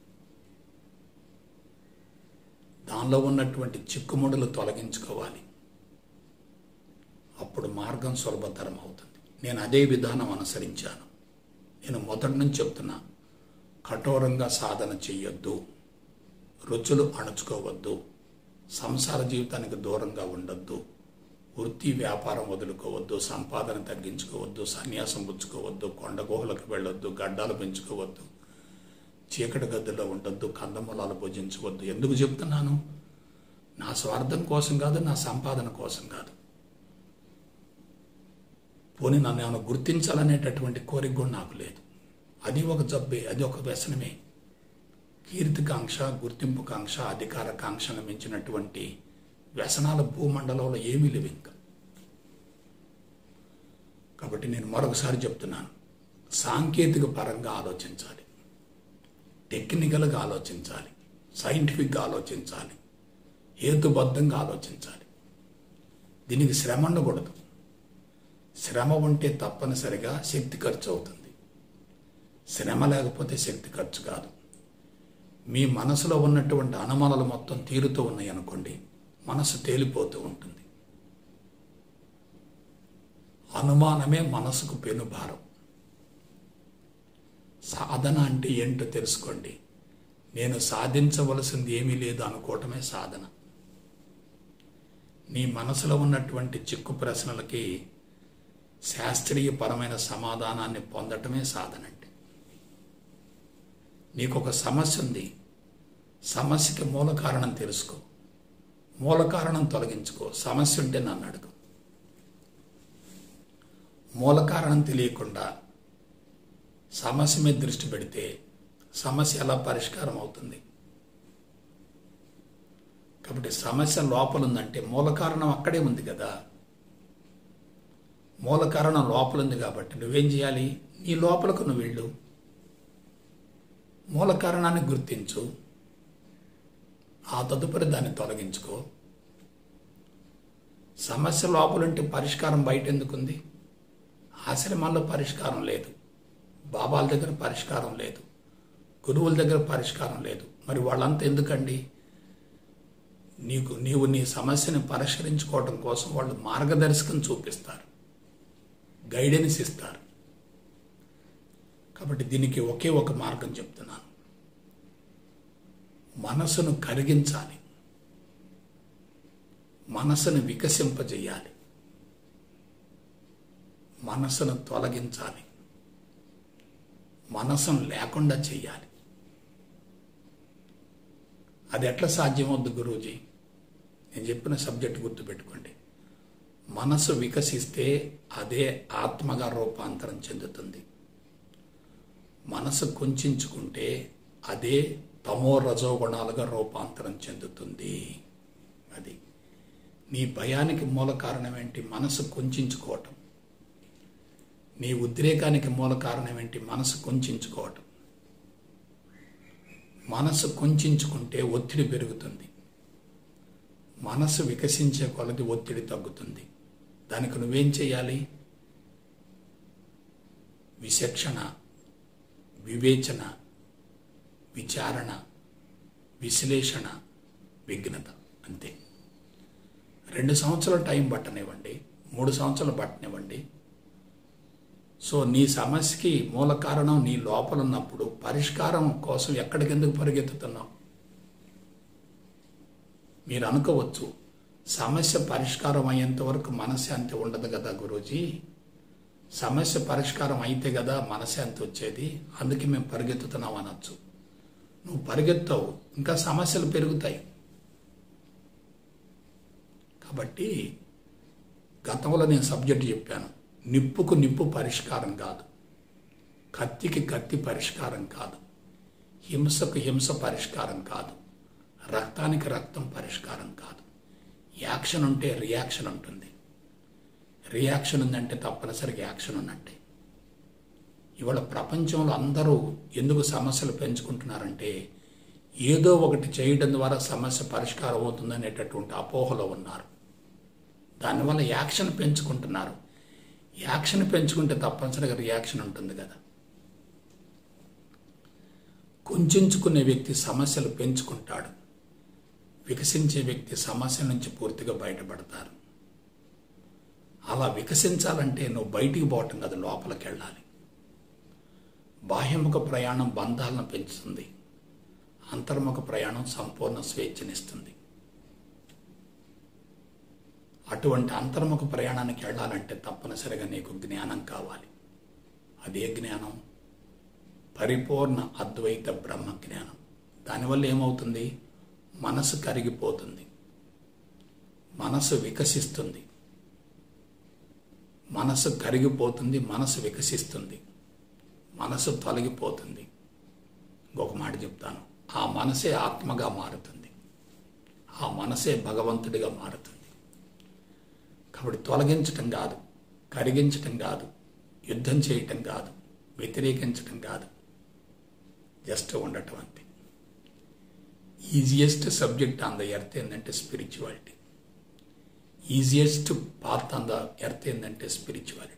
[SPEAKER 1] దానిలో ఉన్నటువంటి చిక్కుముడులు తొలగించుకోవాలి అప్పుడు మార్గం సులభతరం అవుతుంది నేను అదే విధానం అనుసరించాను నేను మొదటి నుంచి చెప్తున్నా కఠోరంగా సాధన చెయ్యొద్దు రుచులు అణుచుకోవద్దు సంసార జీవితానికి దూరంగా ఉండొద్దు వృత్తి వ్యాపారం వదులుకోవద్దు సంపాదన తగ్గించుకోవద్దు సన్యాసం పుచ్చుకోవద్దు కొండ గుహలకు వెళ్ళొద్దు గడ్డాలు పెంచుకోవద్దు చీకటి గదిలో ఉండొద్దు కందమూలాలు భుజించవద్దు ఎందుకు చెప్తున్నాను నా స్వార్థం కోసం కాదు నా సంపాదన కోసం కాదు పోనీ నన్ను ఏమైనా గుర్తించాలనేటటువంటి కోరిక కూడా నాకు లేదు అది ఒక జబ్బే అది ఒక వ్యసనమే కీర్తికాంక్ష గుర్తింపుకాంక్ష అధికార కాంక్షను మించినటువంటి వ్యసనాల భూమండలంలో ఏమీ లేవు ఇంకా కాబట్టి నేను మరొకసారి చెప్తున్నాను సాంకేతిక పరంగా ఆలోచించాలి టెక్నికల్గా ఆలోచించాలి సైంటిఫిక్గా ఆలోచించాలి హేతుబద్ధంగా ఆలోచించాలి దీనికి శ్రమ ఉండకూడదు శ్రమ ఉంటే తప్పనిసరిగా శక్తి ఖర్చు అవుతుంది శ్రమ లేకపోతే శక్తి ఖర్చు కాదు మీ మనసులో ఉన్నటువంటి అనుమానాలు మొత్తం తీరుతూ ఉన్నాయి అనుకోండి మనసు తేలిపోతూ ఉంటుంది అనుమానమే మనసుకు పెనుభారం సాధన అంటే ఏంటో తెలుసుకోండి నేను సాధించవలసింది ఏమీ లేదు అనుకోవటమే సాధన నీ మనసులో ఉన్నటువంటి చిక్కు ప్రశ్నలకి శాస్త్రీయపరమైన సమాధానాన్ని పొందటమే సాధన అంటే నీకు ఒక సమస్య ఉంది సమస్యకి మూల కారణం తెలుసుకో మూల కారణం తొలగించుకో సమస్య ఉంటే నన్ను అడుగు మూల కారణం తెలియకుండా సమస్య మీద దృష్టి పెడితే సమస్య ఎలా పరిష్కారం అవుతుంది కాబట్టి సమస్య లోపల ఉందంటే మూల కారణం అక్కడే ఉంది కదా మూల కారణం లోపల ఉంది కాబట్టి నువ్వేం చేయాలి నీ లోపలకు నువ్వు వెళ్ళు మూల కారణాన్ని గుర్తించు ఆ తదుపరి దాన్ని తొలగించుకో సమస్య లోపలుంటే పరిష్కారం బయట ఎందుకుంది ఆశ్రమాల్లో పరిష్కారం లేదు బాబాల దగ్గర పరిష్కారం లేదు గురువుల దగ్గర పరిష్కారం లేదు మరి వాళ్ళంతా ఎందుకండి నీకు నీవు నీ సమస్యని పరిష్కరించుకోవడం కోసం వాళ్ళు మార్గదర్శకం చూపిస్తారు గైడెన్స్ ఇస్తారు కాబట్టి దీనికి ఒకే ఒక మార్గం చెప్తున్నాను మనసును కరిగించాలి మనసును వికసింపజేయాలి మనసును తొలగించాలి మనసును లేకుండా చేయాలి అది ఎట్లా సాధ్యమవుద్దు గురూజీ నేను చెప్పిన సబ్జెక్ట్ గుర్తుపెట్టుకోండి మనసు వికసిస్తే అదే ఆత్మగా రూపాంతరం చెందుతుంది మనసు కుంచుకుంటే అదే తమో రజోగుణాలుగా రూపాంతరం చెందుతుంది అది నీ భయానికి మూల కారణం ఏంటి మనసు కుంచుకోవటం నీ ఉద్రేకానికి మూల కారణం ఏంటి మనసు కుంచుకోవటం మనసు కుంచుకుంటే ఒత్తిడి పెరుగుతుంది మనసు వికసించే కొలది ఒత్తిడి తగ్గుతుంది దానికి నువ్వేం చేయాలి విచక్షణ వివేచన విచారణ విశ్లేషణ విఘ్నత అంతే రెండు సంవత్సరాల టైం పట్టనివ్వండి మూడు సంవత్సరాలు పట్టనివ్వండి సో నీ సమస్యకి మూల కారణం నీ లోపల ఉన్నప్పుడు పరిష్కారం కోసం ఎక్కడికెందుకు పరిగెత్తుతున్నావు మీరు అనుకోవచ్చు సమస్య పరిష్కారం అయ్యేంత వరకు మనశ్శాంతి ఉండదు కదా గురూజీ సమస్య పరిష్కారం అయితే కదా మనశ్శాంతి వచ్చేది అందుకే మేము పరిగెత్తుతున్నాం అనొచ్చు నువ్వు పరిగెత్తావు ఇంకా సమస్యలు పెరుగుతాయి కాబట్టి గతంలో నేను సబ్జెక్ట్ చెప్పాను నిప్పుకు నిప్పు పరిష్కారం కాదు కత్తికి కత్తి పరిష్కారం కాదు హింసకు హింస పరిష్కారం కాదు రక్తానికి రక్తం పరిష్కారం కాదు యాక్షన్ ఉంటే రియాక్షన్ ఉంటుంది రియాక్షన్ ఉందంటే తప్పనిసరిగా యాక్షన్ ఉన్నట్టే ఇవాళ ప్రపంచంలో అందరూ ఎందుకు సమస్యలు పెంచుకుంటున్నారంటే ఏదో ఒకటి చేయడం ద్వారా సమస్య పరిష్కారం అవుతుందనేటటువంటి అపోహలో ఉన్నారు దానివల్ల యాక్షన్ పెంచుకుంటున్నారు యాక్షన్ పెంచుకుంటే తప్పనిసరిగా రియాక్షన్ ఉంటుంది కదా కుంచుకునే వ్యక్తి సమస్యలు పెంచుకుంటాడు వికసించే వ్యక్తి సమస్య నుంచి పూర్తిగా బయటపడతారు అలా వికసించాలంటే నువ్వు బయటికి పోవటం కదా లోపలికి వెళ్ళాలి బాహ్యముఖ ప్రయాణం బంధాలను పెంచుతుంది అంతర్ముఖ ప్రయాణం సంపూర్ణ స్వేచ్ఛనిస్తుంది అటువంటి అంతర్ముఖ ప్రయాణానికి వెళ్ళాలంటే తప్పనిసరిగా నీకు జ్ఞానం కావాలి అదే జ్ఞానం పరిపూర్ణ అద్వైత బ్రహ్మ జ్ఞానం దానివల్ల ఏమవుతుంది మనసు కరిగిపోతుంది మనసు వికసిస్తుంది మనసు కరిగిపోతుంది మనసు వికసిస్తుంది మనసు తొలగిపోతుంది ఇంకొక మాట చెప్తాను ఆ మనసే ఆత్మగా మారుతుంది ఆ మనసే భగవంతుడిగా మారుతుంది కాబట్టి తొలగించటం కాదు కరిగించటం కాదు యుద్ధం చేయటం కాదు వ్యతిరేకించటం కాదు జస్ట్ ఉండటం అంతే easiest subject on the earth ఏంటంటే spirituality easiest path on the earth ఏంటంటే స్పిరిచువాలిటీ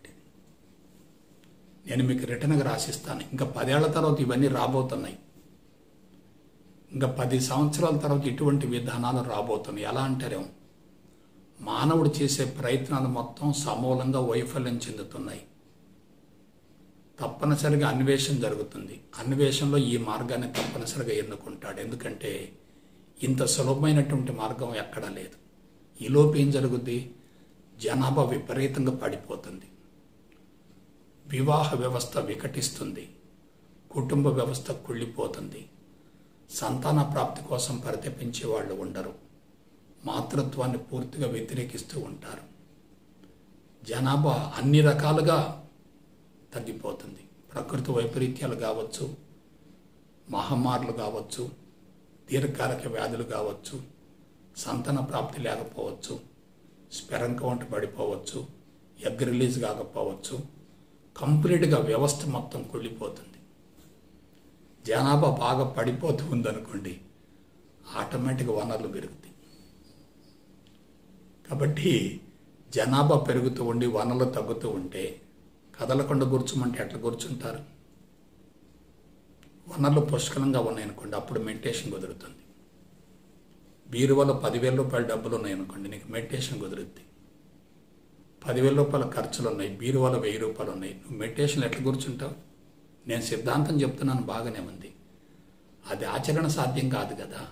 [SPEAKER 1] నేను మీకు రిటర్న్గా రాసిస్తాను ఇంకా పదేళ్ల తర్వాత ఇవన్నీ రాబోతున్నాయి ఇంకా పది సంవత్సరాల తర్వాత ఇటువంటి విధానాలు రాబోతున్నాయి ఎలా అంటారేమో మానవుడు చేసే ప్రయత్నాలు మొత్తం సమూలంగా వైఫల్యం చెందుతున్నాయి తప్పనిసరిగా అన్వేషణ జరుగుతుంది అన్వేషణలో ఈ మార్గాన్ని తప్పనిసరిగా ఎన్నుకుంటాడు ఎందుకంటే ఇంత సులభమైనటువంటి మార్గం ఎక్కడా లేదు ఈలోపు ఏం జరుగుద్ది జనాభా విపరీతంగా పడిపోతుంది వివాహ వ్యవస్థ వికటిస్తుంది కుటుంబ వ్యవస్థ కుళ్ళిపోతుంది సంతాన ప్రాప్తి కోసం పరితపించే వాళ్ళు ఉండరు మాతృత్వాన్ని పూర్తిగా వ్యతిరేకిస్తూ ఉంటారు జనాభా అన్ని రకాలుగా తగ్గిపోతుంది ప్రకృతి వైపరీత్యాలు కావచ్చు మహమ్మారులు కావచ్చు దీర్ఘకాలిక వ్యాధులు కావచ్చు సంతాన ప్రాప్తి లేకపోవచ్చు స్పెరం కౌంట్ పడిపోవచ్చు ఎగ్ రిలీజ్ కాకపోవచ్చు కంప్లీట్గా వ్యవస్థ మొత్తం కుళ్ళిపోతుంది జనాభా బాగా పడిపోతూ ఉందనుకోండి ఆటోమేటిక్గా వనరులు పెరుగుతాయి కాబట్టి జనాభా పెరుగుతూ ఉండి వనరులు తగ్గుతూ ఉంటే కదలకుండా కూర్చోమంటే ఎట్లా కూర్చుంటారు వనరులు పుష్కలంగా ఉన్నాయనుకోండి అప్పుడు మెడిటేషన్ కుదురుతుంది బీరువాలో పదివేల రూపాయల డబ్బులు ఉన్నాయనుకోండి నీకు మెడిటేషన్ కుదురుద్ది పదివేల రూపాయల ఖర్చులు ఉన్నాయి బీరువాలో వెయ్యి రూపాయలు ఉన్నాయి నువ్వు మెడిటేషన్ ఎట్లా కూర్చుంటావు నేను సిద్ధాంతం చెప్తున్నాను బాగానే ఉంది అది ఆచరణ సాధ్యం కాదు కదా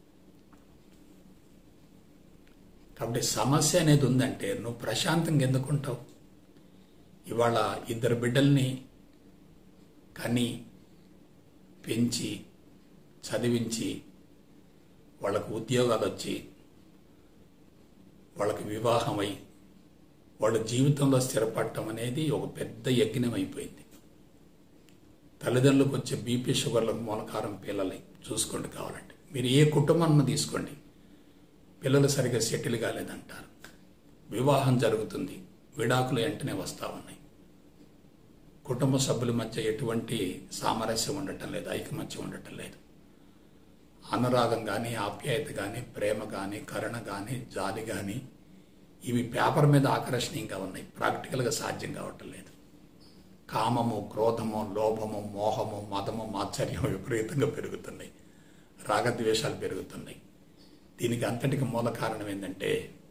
[SPEAKER 1] కాబట్టి సమస్య అనేది ఉందంటే నువ్వు ప్రశాంతంగా ఎందుకుంటావు ఇవాళ ఇద్దరు బిడ్డల్ని కని పెంచి చదివించి వాళ్ళకు ఉద్యోగాలు వచ్చి వాళ్ళకి వివాహమై వాళ్ళ జీవితంలో స్థిరపడటం అనేది ఒక పెద్ద యజ్ఞం అయిపోయింది తల్లిదండ్రులకు వచ్చే బీపీ షుగర్లకు మూలకారం పిల్లలే చూసుకోండి కావాలంటే మీరు ఏ కుటుంబాన్ని తీసుకోండి పిల్లలు సరిగ్గా సెటిల్ కాలేదంటారు వివాహం జరుగుతుంది విడాకులు వెంటనే వస్తూ ఉన్నాయి కుటుంబ సభ్యుల మధ్య ఎటువంటి సామరస్యం ఉండటం లేదు ఐకమత్యం ఉండటం లేదు అనురాగం కానీ ఆప్యాయత కానీ ప్రేమ కానీ కరుణ కానీ జాలి కానీ ఇవి పేపర్ మీద ఆకర్షణీయంగా ఉన్నాయి ప్రాక్టికల్గా సాధ్యం కావటం లేదు కామము క్రోధము లోభము మోహము మదము మాత్సర్యం విపరీతంగా పెరుగుతున్నాయి రాగద్వేషాలు పెరుగుతున్నాయి దీనికి అంతటికి మూల కారణం ఏంటంటే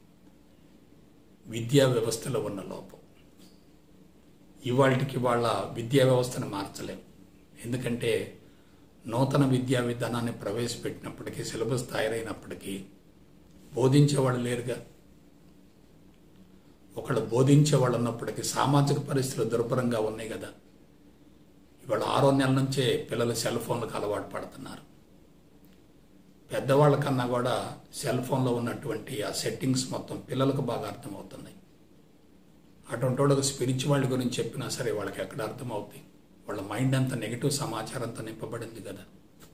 [SPEAKER 1] విద్యా వ్యవస్థలో ఉన్న లోపం ఇవాళకి వాళ్ళ విద్యా వ్యవస్థను మార్చలేం ఎందుకంటే నూతన విద్యా విధానాన్ని ప్రవేశపెట్టినప్పటికీ సిలబస్ తయారైనప్పటికీ బోధించేవాళ్ళు లేరుగా ఒకళ్ళు బోధించేవాళ్ళు ఉన్నప్పటికీ సామాజిక పరిస్థితులు దుర్భరంగా ఉన్నాయి కదా ఇవాళ ఆరో నెలల నుంచే పిల్లలు సెల్ ఫోన్లకు అలవాటు పడుతున్నారు పెద్దవాళ్ళ కన్నా కూడా సెల్ ఫోన్లో ఉన్నటువంటి ఆ సెట్టింగ్స్ మొత్తం పిల్లలకు బాగా అర్థమవుతున్నాయి అటువంటి వాళ్ళకి స్పిరిచువాళ్ళ గురించి చెప్పినా సరే వాళ్ళకి ఎక్కడ అర్థమవుతాయి వాళ్ళ మైండ్ అంతా నెగిటివ్ సమాచారంతో నింపబడింది కదా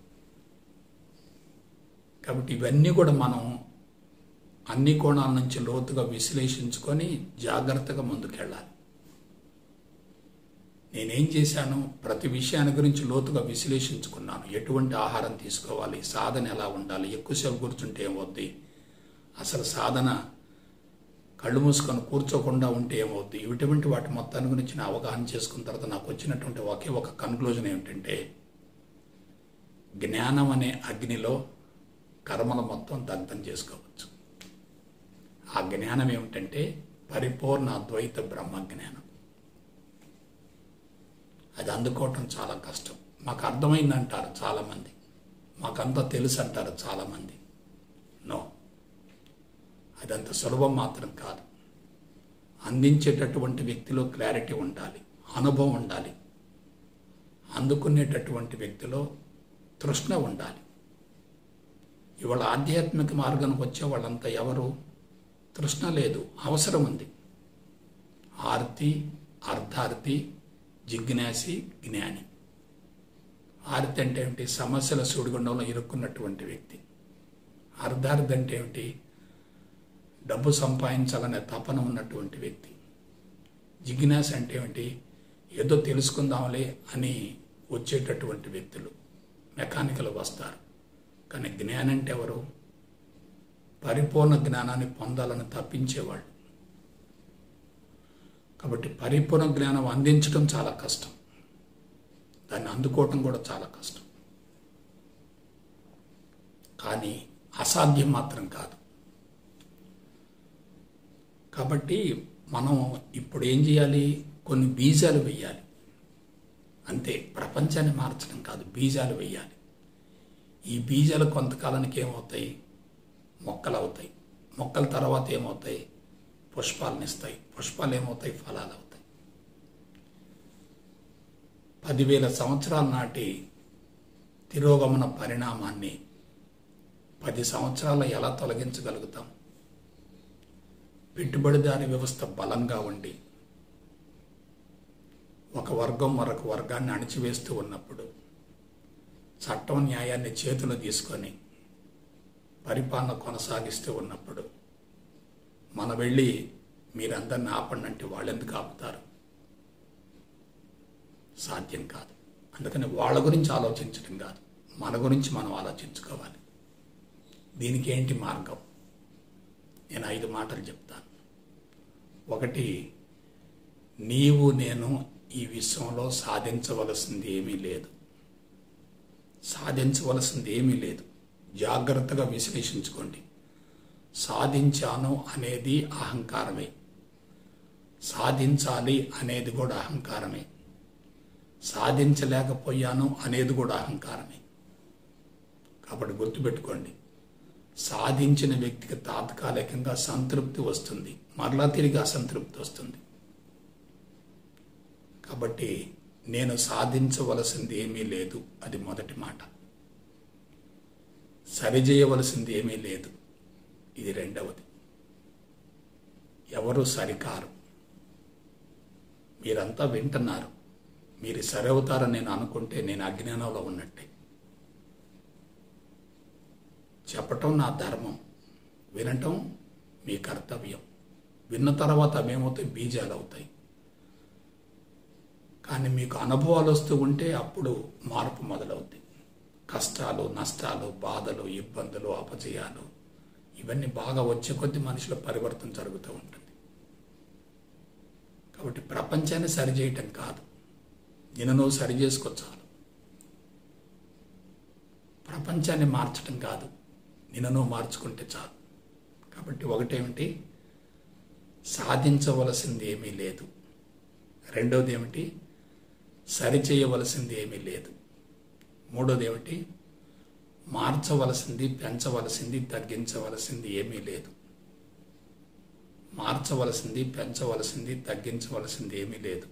[SPEAKER 1] కాబట్టి ఇవన్నీ కూడా మనం అన్ని కోణాల నుంచి లోతుగా విశ్లేషించుకొని జాగ్రత్తగా ముందుకెళ్ళాలి నేనేం చేశాను ప్రతి విషయాన్ని గురించి లోతుగా విశ్లేషించుకున్నాను ఎటువంటి ఆహారం తీసుకోవాలి సాధన ఎలా ఉండాలి ఎక్కువసేపు కూర్చుంటే ఏమవుద్ది అసలు సాధన కళ్ళు మూసుకొని కూర్చోకుండా ఉంటే ఏమవుద్ది ఇటువంటి వాటి మొత్తాన్ని గురించి నా అవగాహన చేసుకున్న తర్వాత నాకు వచ్చినటువంటి ఒకే ఒక కన్క్లూజన్ ఏమిటంటే జ్ఞానం అనే అగ్నిలో కర్మల మొత్తం దగ్ధం చేసుకోవచ్చు ఆ జ్ఞానం ఏమిటంటే పరిపూర్ణ అద్వైత బ్రహ్మ జ్ఞానం అది అందుకోవటం చాలా కష్టం మాకు అర్థమైంది అంటారు చాలామంది మాకంతా తెలుసు అంటారు చాలామంది నో అదంత సులభం మాత్రం కాదు అందించేటటువంటి వ్యక్తిలో క్లారిటీ ఉండాలి అనుభవం ఉండాలి అందుకునేటటువంటి వ్యక్తిలో తృష్ణ ఉండాలి ఇవాళ ఆధ్యాత్మిక మార్గానికి వచ్చే వాళ్ళంతా ఎవరు తృష్ణ లేదు అవసరం ఉంది ఆర్తి అర్ధార్థి జిజ్ఞాసి జ్ఞాని ఆర్తి అంటే ఏమిటి సమస్యల సుడిగుండంలో ఇరుక్కున్నటువంటి వ్యక్తి అర్ధార్థి అంటే ఏమిటి డబ్బు సంపాదించాలనే తపన ఉన్నటువంటి వ్యక్తి జిజ్ఞాస అంటే ఏమిటి ఏదో తెలుసుకుందాంలే అని వచ్చేటటువంటి వ్యక్తులు మెకానికల్ వస్తారు కానీ జ్ఞానం అంటే ఎవరు పరిపూర్ణ జ్ఞానాన్ని పొందాలని తప్పించేవాళ్ళు కాబట్టి పరిపూర్ణ జ్ఞానం అందించడం చాలా కష్టం దాన్ని అందుకోవటం కూడా చాలా కష్టం కానీ అసాధ్యం మాత్రం కాదు కాబట్టి మనం ఇప్పుడు ఏం చేయాలి కొన్ని బీజాలు వేయాలి అంతే ప్రపంచాన్ని మార్చడం కాదు బీజాలు వేయాలి ఈ బీజాలు కొంతకాలానికి ఏమవుతాయి మొక్కలు అవుతాయి మొక్కల తర్వాత ఏమవుతాయి పుష్పాలను ఇస్తాయి పుష్పాలు ఏమవుతాయి ఫలాలు అవుతాయి పదివేల సంవత్సరాల నాటి తిరోగమన పరిణామాన్ని పది సంవత్సరాలు ఎలా తొలగించగలుగుతాం పెట్టుబడిదారి వ్యవస్థ బలంగా ఉండి ఒక వర్గం మరొక వర్గాన్ని అణిచివేస్తూ ఉన్నప్పుడు చట్టం న్యాయాన్ని చేతులు తీసుకొని పరిపాలన కొనసాగిస్తూ ఉన్నప్పుడు మన వెళ్ళి మీరందరిని ఆపండి అంటే వాళ్ళు ఎందుకు ఆపుతారు సాధ్యం కాదు అందుకని వాళ్ళ గురించి ఆలోచించడం కాదు మన గురించి మనం ఆలోచించుకోవాలి దీనికి ఏంటి మార్గం నేను ఐదు మాటలు చెప్తాను ఒకటి నీవు నేను ఈ విశ్వంలో సాధించవలసింది ఏమీ లేదు సాధించవలసింది ఏమీ లేదు జాగ్రత్తగా విశ్లేషించుకోండి సాధించాను అనేది అహంకారమే సాధించాలి అనేది కూడా అహంకారమే సాధించలేకపోయాను అనేది కూడా అహంకారమే కాబట్టి గుర్తుపెట్టుకోండి సాధించిన వ్యక్తికి తాత్కాలికంగా సంతృప్తి వస్తుంది మరలా తిరిగి అసంతృప్తి వస్తుంది కాబట్టి నేను సాధించవలసింది ఏమీ లేదు అది మొదటి మాట సరిచేయవలసింది ఏమీ లేదు ఇది రెండవది ఎవరు సరికారు మీరంతా వింటున్నారు మీరు సరవుతారని నేను అనుకుంటే నేను అజ్ఞానంలో ఉన్నట్టే చెప్పటం నా ధర్మం వినటం మీ కర్తవ్యం విన్న తర్వాత అవేమవుతాయి బీజాలు అవుతాయి కానీ మీకు అనుభవాలు వస్తూ ఉంటే అప్పుడు మార్పు మొదలవుద్ది కష్టాలు నష్టాలు బాధలు ఇబ్బందులు అపజయాలు ఇవన్నీ బాగా వచ్చే కొద్దీ మనిషిలో పరివర్తన జరుగుతూ ఉంటుంది కాబట్టి ప్రపంచాన్ని సరిచేయటం కాదు నేను నువ్వు సరి చేసుకో చాలు ప్రపంచాన్ని మార్చడం కాదు నిన్ను నువ్వు మార్చుకుంటే చాలు కాబట్టి ఒకటేమిటి సాధించవలసింది ఏమీ లేదు రెండవది ఏమిటి సరిచేయవలసింది ఏమీ లేదు మూడోది ఏమిటి మార్చవలసింది పెంచవలసింది తగ్గించవలసింది ఏమీ లేదు మార్చవలసింది పెంచవలసింది తగ్గించవలసింది ఏమీ లేదు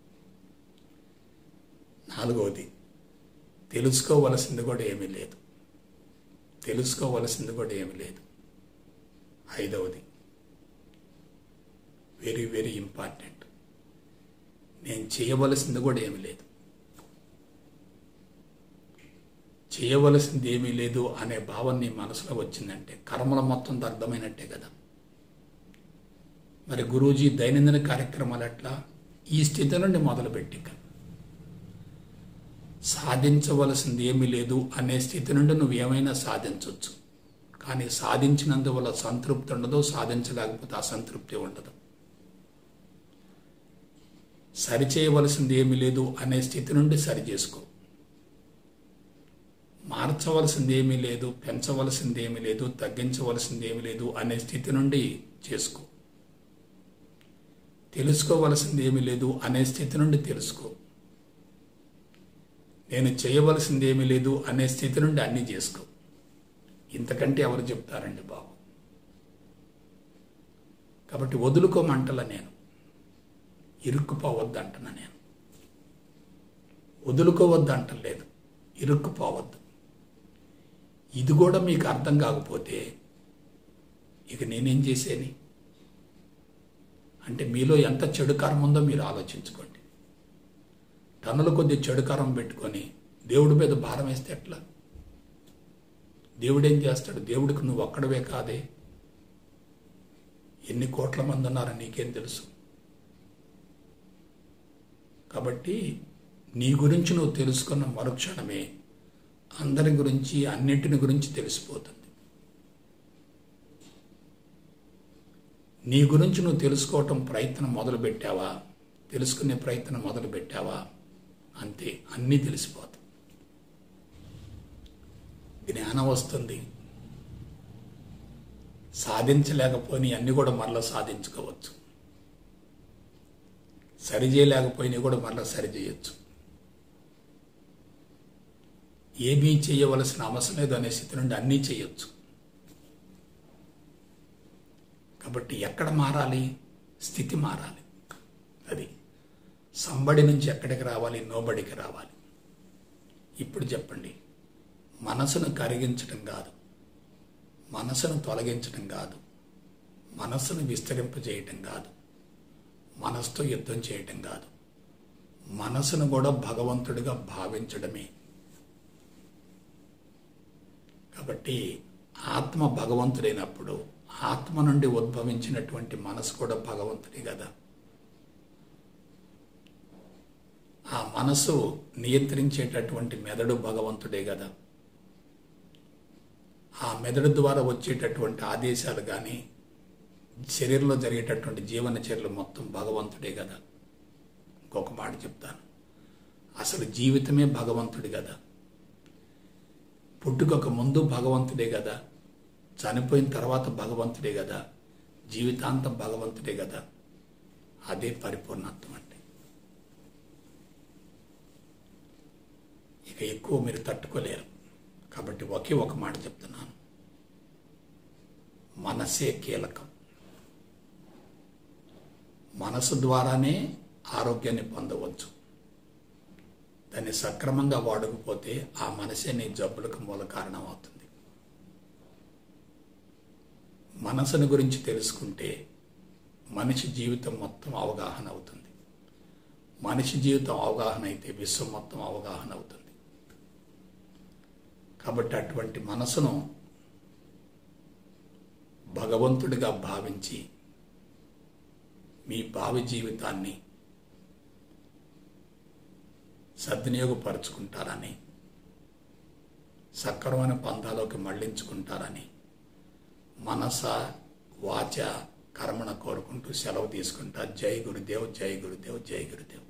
[SPEAKER 1] నాలుగవది తెలుసుకోవలసింది కూడా ఏమీ లేదు తెలుసుకోవలసింది కూడా ఏమీ లేదు ఐదవది వెరీ వెరీ ఇంపార్టెంట్ నేను చేయవలసింది కూడా ఏమీ లేదు చేయవలసింది ఏమీ లేదు అనే భావం నీ మనసులో వచ్చిందంటే కర్మల మొత్తం అర్థమైనట్టే కదా మరి గురూజీ దైనందిన కార్యక్రమాలు ఎట్లా ఈ స్థితి నుండి మొదలుపెట్టి సాధించవలసింది ఏమీ లేదు అనే స్థితి నుండి నువ్వు ఏమైనా సాధించవచ్చు కానీ సాధించినందువల్ల సంతృప్తి ఉండదు సాధించలేకపోతే అసంతృప్తి ఉండదు సరిచేయవలసింది ఏమీ లేదు అనే స్థితి నుండి సరి చేసుకో మార్చవలసింది ఏమీ లేదు పెంచవలసింది ఏమీ లేదు తగ్గించవలసింది ఏమీ లేదు అనే స్థితి నుండి చేసుకో తెలుసుకోవలసింది ఏమీ లేదు అనే స్థితి నుండి తెలుసుకో నేను చేయవలసింది ఏమీ లేదు అనే స్థితి నుండి అన్నీ చేసుకో ఇంతకంటే ఎవరు చెప్తారండి బాబు కాబట్టి వదులుకోమంటల నేను ఇరుక్కుపోవద్దు అంటున్నా నేను వదులుకోవద్దు అంటలేదు ఇరుక్కుపోవద్దు ఇది కూడా మీకు అర్థం కాకపోతే ఇక నేనేం చేసేని అంటే మీలో ఎంత చెడు కర్మ ఉందో మీరు ఆలోచించుకోండి టన్నుల కొద్ది చెడు కర్మ పెట్టుకొని దేవుడి మీద భారం వేస్తే ఎట్లా దేవుడేం చేస్తాడు దేవుడికి నువ్వు ఒక్కడవే కాదే ఎన్ని కోట్ల మంది ఉన్నారో నీకేం తెలుసు కాబట్టి నీ గురించి నువ్వు తెలుసుకున్న మరుక్షణమే అందరి గురించి అన్నింటిని గురించి తెలిసిపోతుంది నీ గురించి నువ్వు తెలుసుకోవటం ప్రయత్నం మొదలు పెట్టావా తెలుసుకునే ప్రయత్నం మొదలు పెట్టావా అంతే అన్నీ తెలిసిపోతాయి జ్ఞానం వస్తుంది సాధించలేకపోయినా అన్నీ కూడా మరలా సాధించుకోవచ్చు సరిచేయలేకపోయినా కూడా మరలా సరిచేయచ్చు ఏమీ చేయవలసిన అవసరం లేదు అనే స్థితి నుండి అన్నీ చేయొచ్చు కాబట్టి ఎక్కడ మారాలి స్థితి మారాలి అది సంబడి నుంచి ఎక్కడికి రావాలి నోబడికి రావాలి ఇప్పుడు చెప్పండి మనసును కరిగించడం కాదు మనసును తొలగించడం కాదు మనసును విస్తరింపజేయటం కాదు మనసుతో యుద్ధం చేయటం కాదు మనసును కూడా భగవంతుడిగా భావించడమే కాబట్టి ఆత్మ భగవంతుడైనప్పుడు ఆత్మ నుండి ఉద్భవించినటువంటి మనసు కూడా భగవంతుడి కదా ఆ మనసు నియంత్రించేటటువంటి మెదడు భగవంతుడే కదా ఆ మెదడు ద్వారా వచ్చేటటువంటి ఆదేశాలు కానీ శరీరంలో జరిగేటటువంటి జీవన చర్యలు మొత్తం భగవంతుడే కదా ఇంకొక మాట చెప్తాను అసలు జీవితమే భగవంతుడి కదా పుట్టుకొక ముందు భగవంతుడే కదా చనిపోయిన తర్వాత భగవంతుడే కదా జీవితాంతం భగవంతుడే కదా అదే పరిపూర్ణత్వం అంటే ఇక ఎక్కువ మీరు తట్టుకోలేరు కాబట్టి ఒకే ఒక మాట చెప్తున్నాను మనసే కీలకం మనసు ద్వారానే ఆరోగ్యాన్ని పొందవచ్చు దాన్ని సక్రమంగా వాడకపోతే ఆ మనసే నీ జబ్బులకు మూల కారణం అవుతుంది మనసుని గురించి తెలుసుకుంటే మనిషి జీవితం మొత్తం అవగాహన అవుతుంది మనిషి జీవితం అవగాహన అయితే విశ్వం మొత్తం అవగాహన అవుతుంది కాబట్టి అటువంటి మనసును భగవంతుడిగా భావించి మీ భావి జీవితాన్ని సద్వినియోగపరుచుకుంటారని సక్రమైన పంథాలోకి మళ్లించుకుంటారని మనస వాచ కర్మణ కోరుకుంటూ సెలవు తీసుకుంటా జై గురుదేవ్ జై గురుదేవ్ జై గురుదేవ్